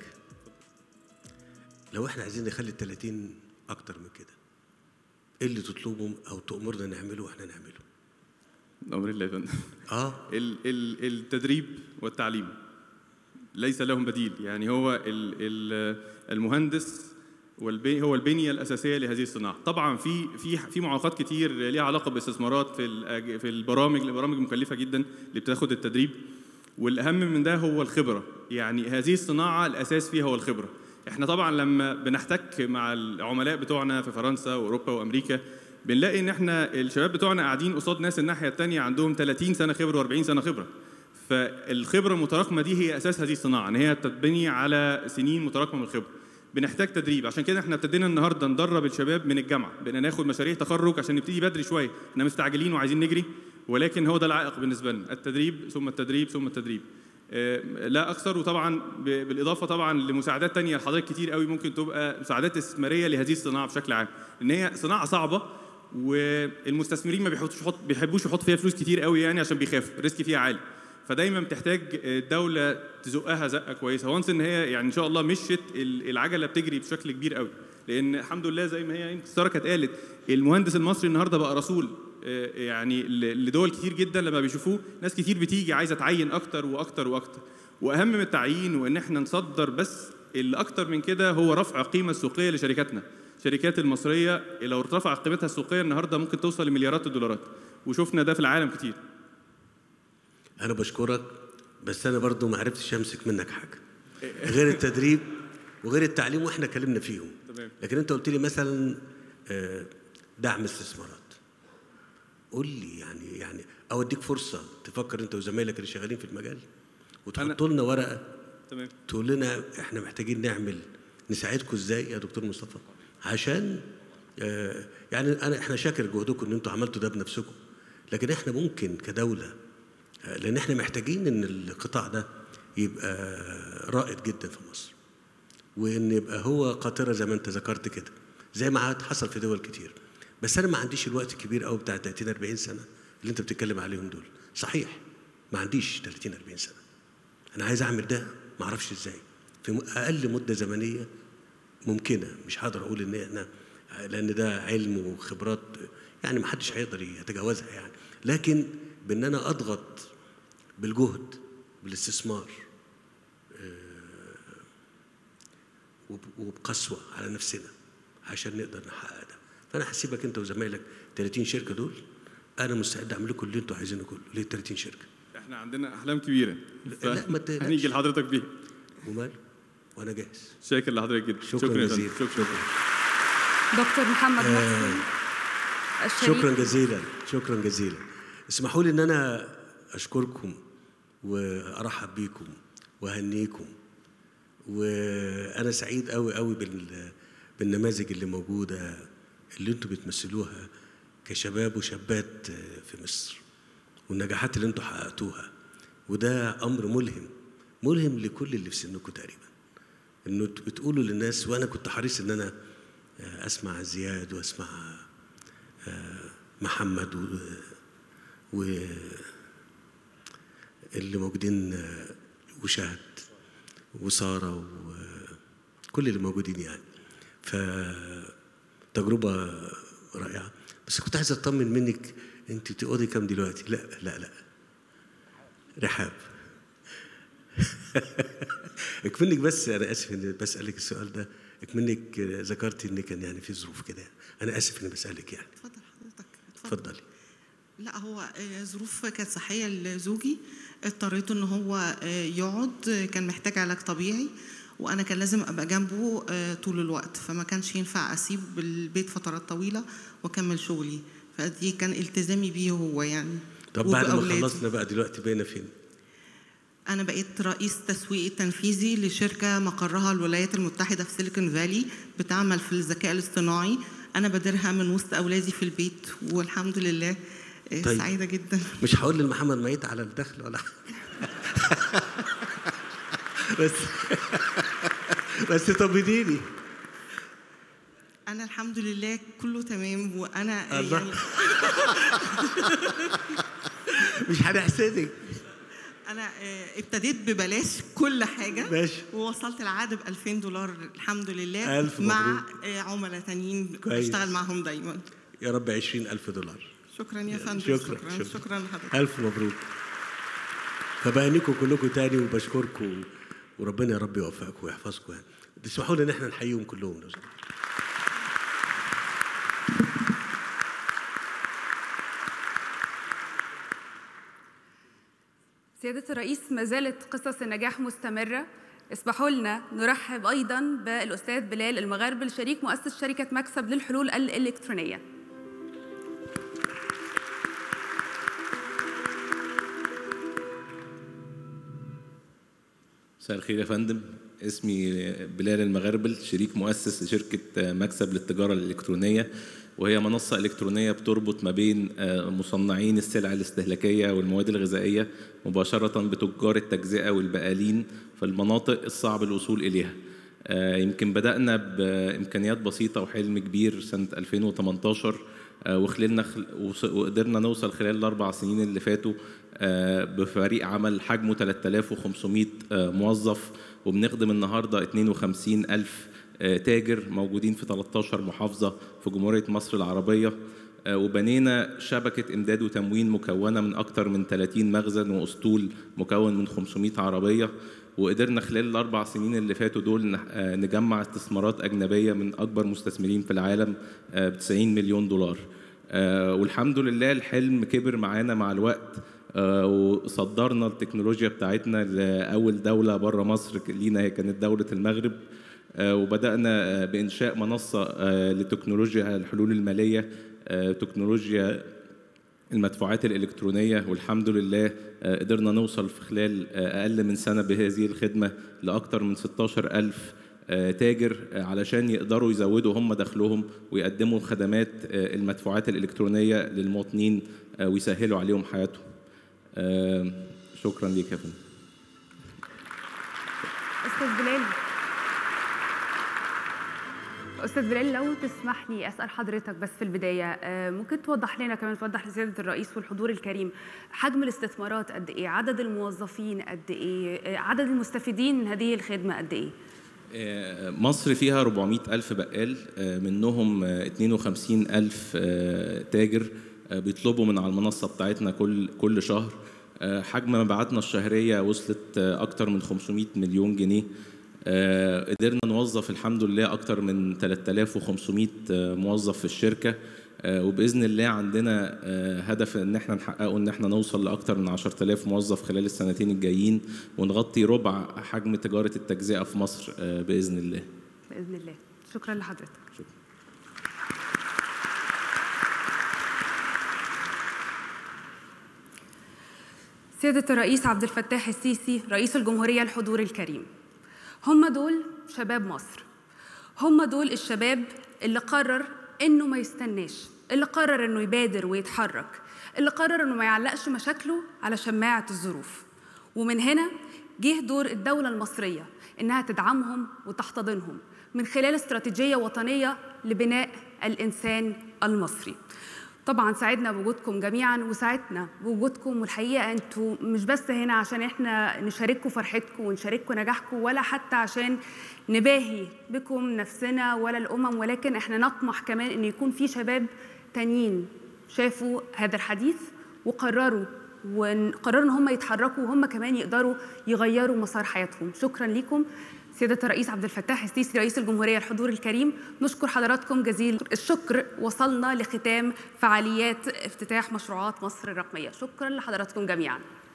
لو إحنا عايزين نخلي ال 30 أكتر من كده إيه اللي تطلبه أو تأمرنا نعمله وإحنا نعمله؟ امر الله يا فندم اه ال ال التدريب والتعليم ليس لهم بديل يعني هو ال ال المهندس والبي هو البنيه الاساسيه لهذه الصناعه طبعا في في في معوقات كتير ليها علاقه باستثمارات في الأج- في البرامج البرامج مكلفه جدا اللي بتاخد التدريب والاهم من ده هو الخبره يعني هذه الصناعه الاساس فيها هو الخبره احنا طبعا لما بنحتك مع العملاء بتوعنا في فرنسا واوروبا وامريكا بنلاقي ان احنا الشباب بتوعنا قاعدين قصاد ناس الناحيه الثانيه عندهم 30 سنه خبره و40 سنه خبره فالخبره المتراكمه دي هي اساس هذه الصناعه ان هي تتبني على سنين متراكمه من الخبره بنحتاج تدريب عشان كده احنا ابتدينا النهارده ندرب الشباب من الجامعه بقينا ناخد مشاريع تخرج عشان نبتدي بدري شويه احنا مستعجلين وعايزين نجري ولكن هو ده العائق بالنسبه لنا التدريب ثم التدريب ثم التدريب آه، لا اكثر وطبعا ب- بالاضافه طبعا لمساعدات تانية لحضرتك كتير قوي ممكن تبقى مساعدات استثماريه لهذه الصناعه بشكل عام ان هي صناعه صعبه والمستثمرين ما بيحطوش يحط بيحبوش يحطوا فيها فلوس كتير قوي يعني عشان بيخافوا الريسك فيها عالي فدايما بتحتاج الدوله تزقها زقه كويسه وانس ان هي يعني ان شاء الله مشت ال- العجله بتجري بشكل كبير قوي لان الحمد لله زي ما هي يمكن ساره كانت قالت المهندس المصري النهارده بقى رسول آه، يعني ل- لدول كتير جدا لما بيشوفوه ناس كتير بتيجي عايزه تعين اكتر واكتر واكتر واهم من التعيين وان احنا نصدر بس اللي اكتر من كده هو رفع القيمه السوقيه لشركاتنا الشركات المصريه لو ارتفعت قيمتها السوقيه النهارده ممكن توصل لمليارات الدولارات وشفنا ده في العالم كتير أنا بشكرك بس أنا برضو ما عرفتش أمسك منك حاجة غير التدريب وغير التعليم وإحنا اتكلمنا فيهم تمام لكن أنت قلت لي مثلا آه، دعم استثمارات قول لي يعني يعني أو أديك فرصة تفكر أنت وزمايلك اللي شغالين في المجال وتحط لنا ورقة تمام تقول لنا احنا محتاجين نعمل نساعدكم ازاي يا دكتور مصطفى عشان آه، يعني انا احنا شاكر جهدكم ان انتوا عملتوا ده بنفسكم لكن احنا ممكن كدوله آه، لان احنا محتاجين ان القطاع ده يبقى رائد جدا في مصر وان يبقى هو قاطره زي ما انت ذكرت كده زي ما حصل في دول كتير بس انا ما عنديش الوقت الكبير قوي بتاع 30 40 سنه اللي انت بتتكلم عليهم دول صحيح ما عنديش 30 40 سنه انا عايز اعمل ده ما اعرفش ازاي في م- اقل مده زمنيه ممكنه مش هقدر اقول ان احنا لان ده علم وخبرات يعني ما حدش هيقدر يتجاوزها يعني لكن بان انا اضغط بالجهد بالاستثمار آه، وب- وبقسوه على نفسنا عشان نقدر نحقق ده فانا هسيبك انت وزمايلك 30 شركه دول انا مستعد اعمل لكم اللي انتوا عايزينه كله ليه 30 شركه احنا عندنا احلام كبيره لا ما تقلقش. هنيجي لحضرتك بيها ومال وانا جاهز شاكر لحضرتك جدا شكرا يا جزيلا فندم. شكرا دكتور محمد آه، محسن الشريك شكرا جزيلا شكرا جزيلا اسمحوا لي ان انا اشكركم وارحب بيكم واهنيكم وانا سعيد قوي قوي بال بالنماذج اللي موجوده اللي انتم بتمثلوها كشباب وشابات في مصر والنجاحات اللي انتم حققتوها وده امر ملهم ملهم لكل اللي في سنكم تقريبا انه بتقولوا للناس وانا كنت حريص ان انا اسمع زياد واسمع آه، محمد و, و اللي موجودين آه، وشهد وسارة وكل اللي موجودين يعني فتجربة رائعة بس كنت عايز اطمن منك انت بتقعدي كام دلوقتي لا لا لا رحاب اكمنك بس انا اسف اني بسالك السؤال ده اكمنك ذكرتي ان كان يعني في ظروف كده انا اسف اني بسالك يعني اتفضل حضرتك اتفضلي لا هو آه، ظروف كانت صحية لزوجي اضطريت ان هو آه، يقعد آه، كان محتاج علاج طبيعي وانا كان لازم ابقى جنبه آه، طول الوقت فما كانش ينفع اسيب البيت فترات طويلة واكمل شغلي فدي كان التزامي بيه هو يعني طب بعد ما وبأولادي. خلصنا بقى دلوقتي بقينا فين أنا بقيت رئيس تسويق تنفيذي لشركة مقرها الولايات المتحدة في سيليكون فالي بتعمل في الذكاء الاصطناعي أنا بديرها من وسط أولادي في البيت والحمد لله آه، طيب. سعيدة جدا مش هقول لمحمد ميت على الدخل ولا حاجة. بس بس طمنيني أنا الحمد لله كله تمام وأنا آه، الله. يعني مش هنحسدك أنا آه، ابتديت ببلاش كل حاجة ماشي. ووصلت العقد ب 2000 دولار الحمد لله ألف مع مبروك. آه، عملاء تانيين كويس. بشتغل معاهم دايما يا رب عشرين ألف دولار شكرا يا فندم شكرا شكرا, شكرا, شكرا لحضرتك ألف مبروك فبهنيكم كلكم تاني وبشكركم وربنا يا رب يوفقكم ويحفظكم يعني تسمحوا لي ان احنا نحييهم كلهم لو سمحتوا. سيادة الرئيس ما زالت قصص النجاح مستمرة اسمحوا لنا نرحب أيضا بالأستاذ بلال المغربل شريك مؤسس شركة مكسب للحلول الإلكترونية مساء الخير يا فندم اسمي بلال المغربل شريك مؤسس لشركة مكسب للتجارة الإلكترونية وهي منصة إلكترونية بتربط ما بين مصنعين السلع الاستهلاكية والمواد الغذائية مباشرة بتجار التجزئة والبقالين في المناطق الصعب الوصول إليها آه، يمكن بدأنا بإمكانيات بسيطة وحلم كبير سنة 2018 آه، وخلالنا خل... وص- وقدرنا نوصل خلال الأربع سنين اللي فاتوا آه، بفريق عمل حجمه 3500 آه، موظف وبنخدم النهاردة 52 ألف آه، تاجر موجودين في 13 محافظة في جمهورية مصر العربية آه، وبنينا شبكة إمداد وتموين مكونة من أكثر من 30 مخزن وأسطول مكون من 500 عربية وقدرنا خلال الأربع سنين اللي فاتوا دول نح- آه، نجمع استثمارات أجنبية من أكبر مستثمرين في العالم ب 90 مليون دولار آه، والحمد لله الحلم كبر معانا مع الوقت آه، وصدرنا التكنولوجيا بتاعتنا لأول دولة بره مصر لينا هي كانت دولة المغرب آه، وبدأنا آه، بإنشاء منصة آه، لتكنولوجيا الحلول المالية آه، تكنولوجيا المدفوعات الإلكترونية والحمد لله آه، قدرنا نوصل في خلال آه، أقل من سنة بهذه الخدمة لأكثر من 16 ألف آه، تاجر آه، علشان يقدروا يزودوا هم دخلهم ويقدموا خدمات آه، المدفوعات الإلكترونية للمواطنين آه، ويسهلوا عليهم حياتهم آه، شكرا ليك يا فندم أستاذ بلال أستاذ بلال لو تسمح لي أسأل حضرتك بس في البداية آه، ممكن توضح لنا كمان توضح لسيادة الرئيس والحضور الكريم حجم الاستثمارات قد إيه عدد الموظفين قد إيه آه، عدد المستفيدين من هذه الخدمة قد إيه آه، مصر فيها 400 ألف بقال آه، منهم آه، 52 ألف آه، تاجر آه، بيطلبوا من على المنصة بتاعتنا كل كل شهر آه، حجم مبيعاتنا الشهرية وصلت آه، أكتر من 500 مليون جنيه آه، قدرنا نوظف الحمد لله أكتر من 3500 آه، موظف في الشركة آه، وبإذن الله عندنا آه، هدف إن احنا نحققه إن احنا نوصل لأكتر من 10000 موظف خلال السنتين الجايين ونغطي ربع حجم تجارة التجزئة في مصر آه، بإذن الله باذن الله شكرا لحضرتك سيادة الرئيس عبد الفتاح السيسي رئيس الجمهورية الحضور الكريم هم دول شباب مصر هم دول الشباب اللي قرر انه ما يستناش اللي قرر انه يبادر ويتحرك اللي قرر انه ما يعلقش مشاكله على شماعة الظروف ومن هنا جه دور الدولة المصرية انها تدعمهم وتحتضنهم من خلال استراتيجية وطنية لبناء الإنسان المصري طبعا سعدنا بوجودكم جميعا وسعدنا بوجودكم والحقيقه انتوا مش بس هنا عشان احنا نشارككم فرحتكم ونشارككم نجاحكم ولا حتى عشان نباهي بكم نفسنا ولا الامم ولكن احنا نطمح كمان ان يكون في شباب تانيين شافوا هذا الحديث وقرروا وقرروا ان هم يتحركوا وهم كمان يقدروا يغيروا مسار حياتهم شكرا لكم سيادة الرئيس عبد الفتاح السيسي رئيس الجمهورية الحضور الكريم نشكر حضراتكم جزيل الشكر وصلنا لختام فعاليات افتتاح مشروعات مصر الرقمية شكرا لحضراتكم جميعا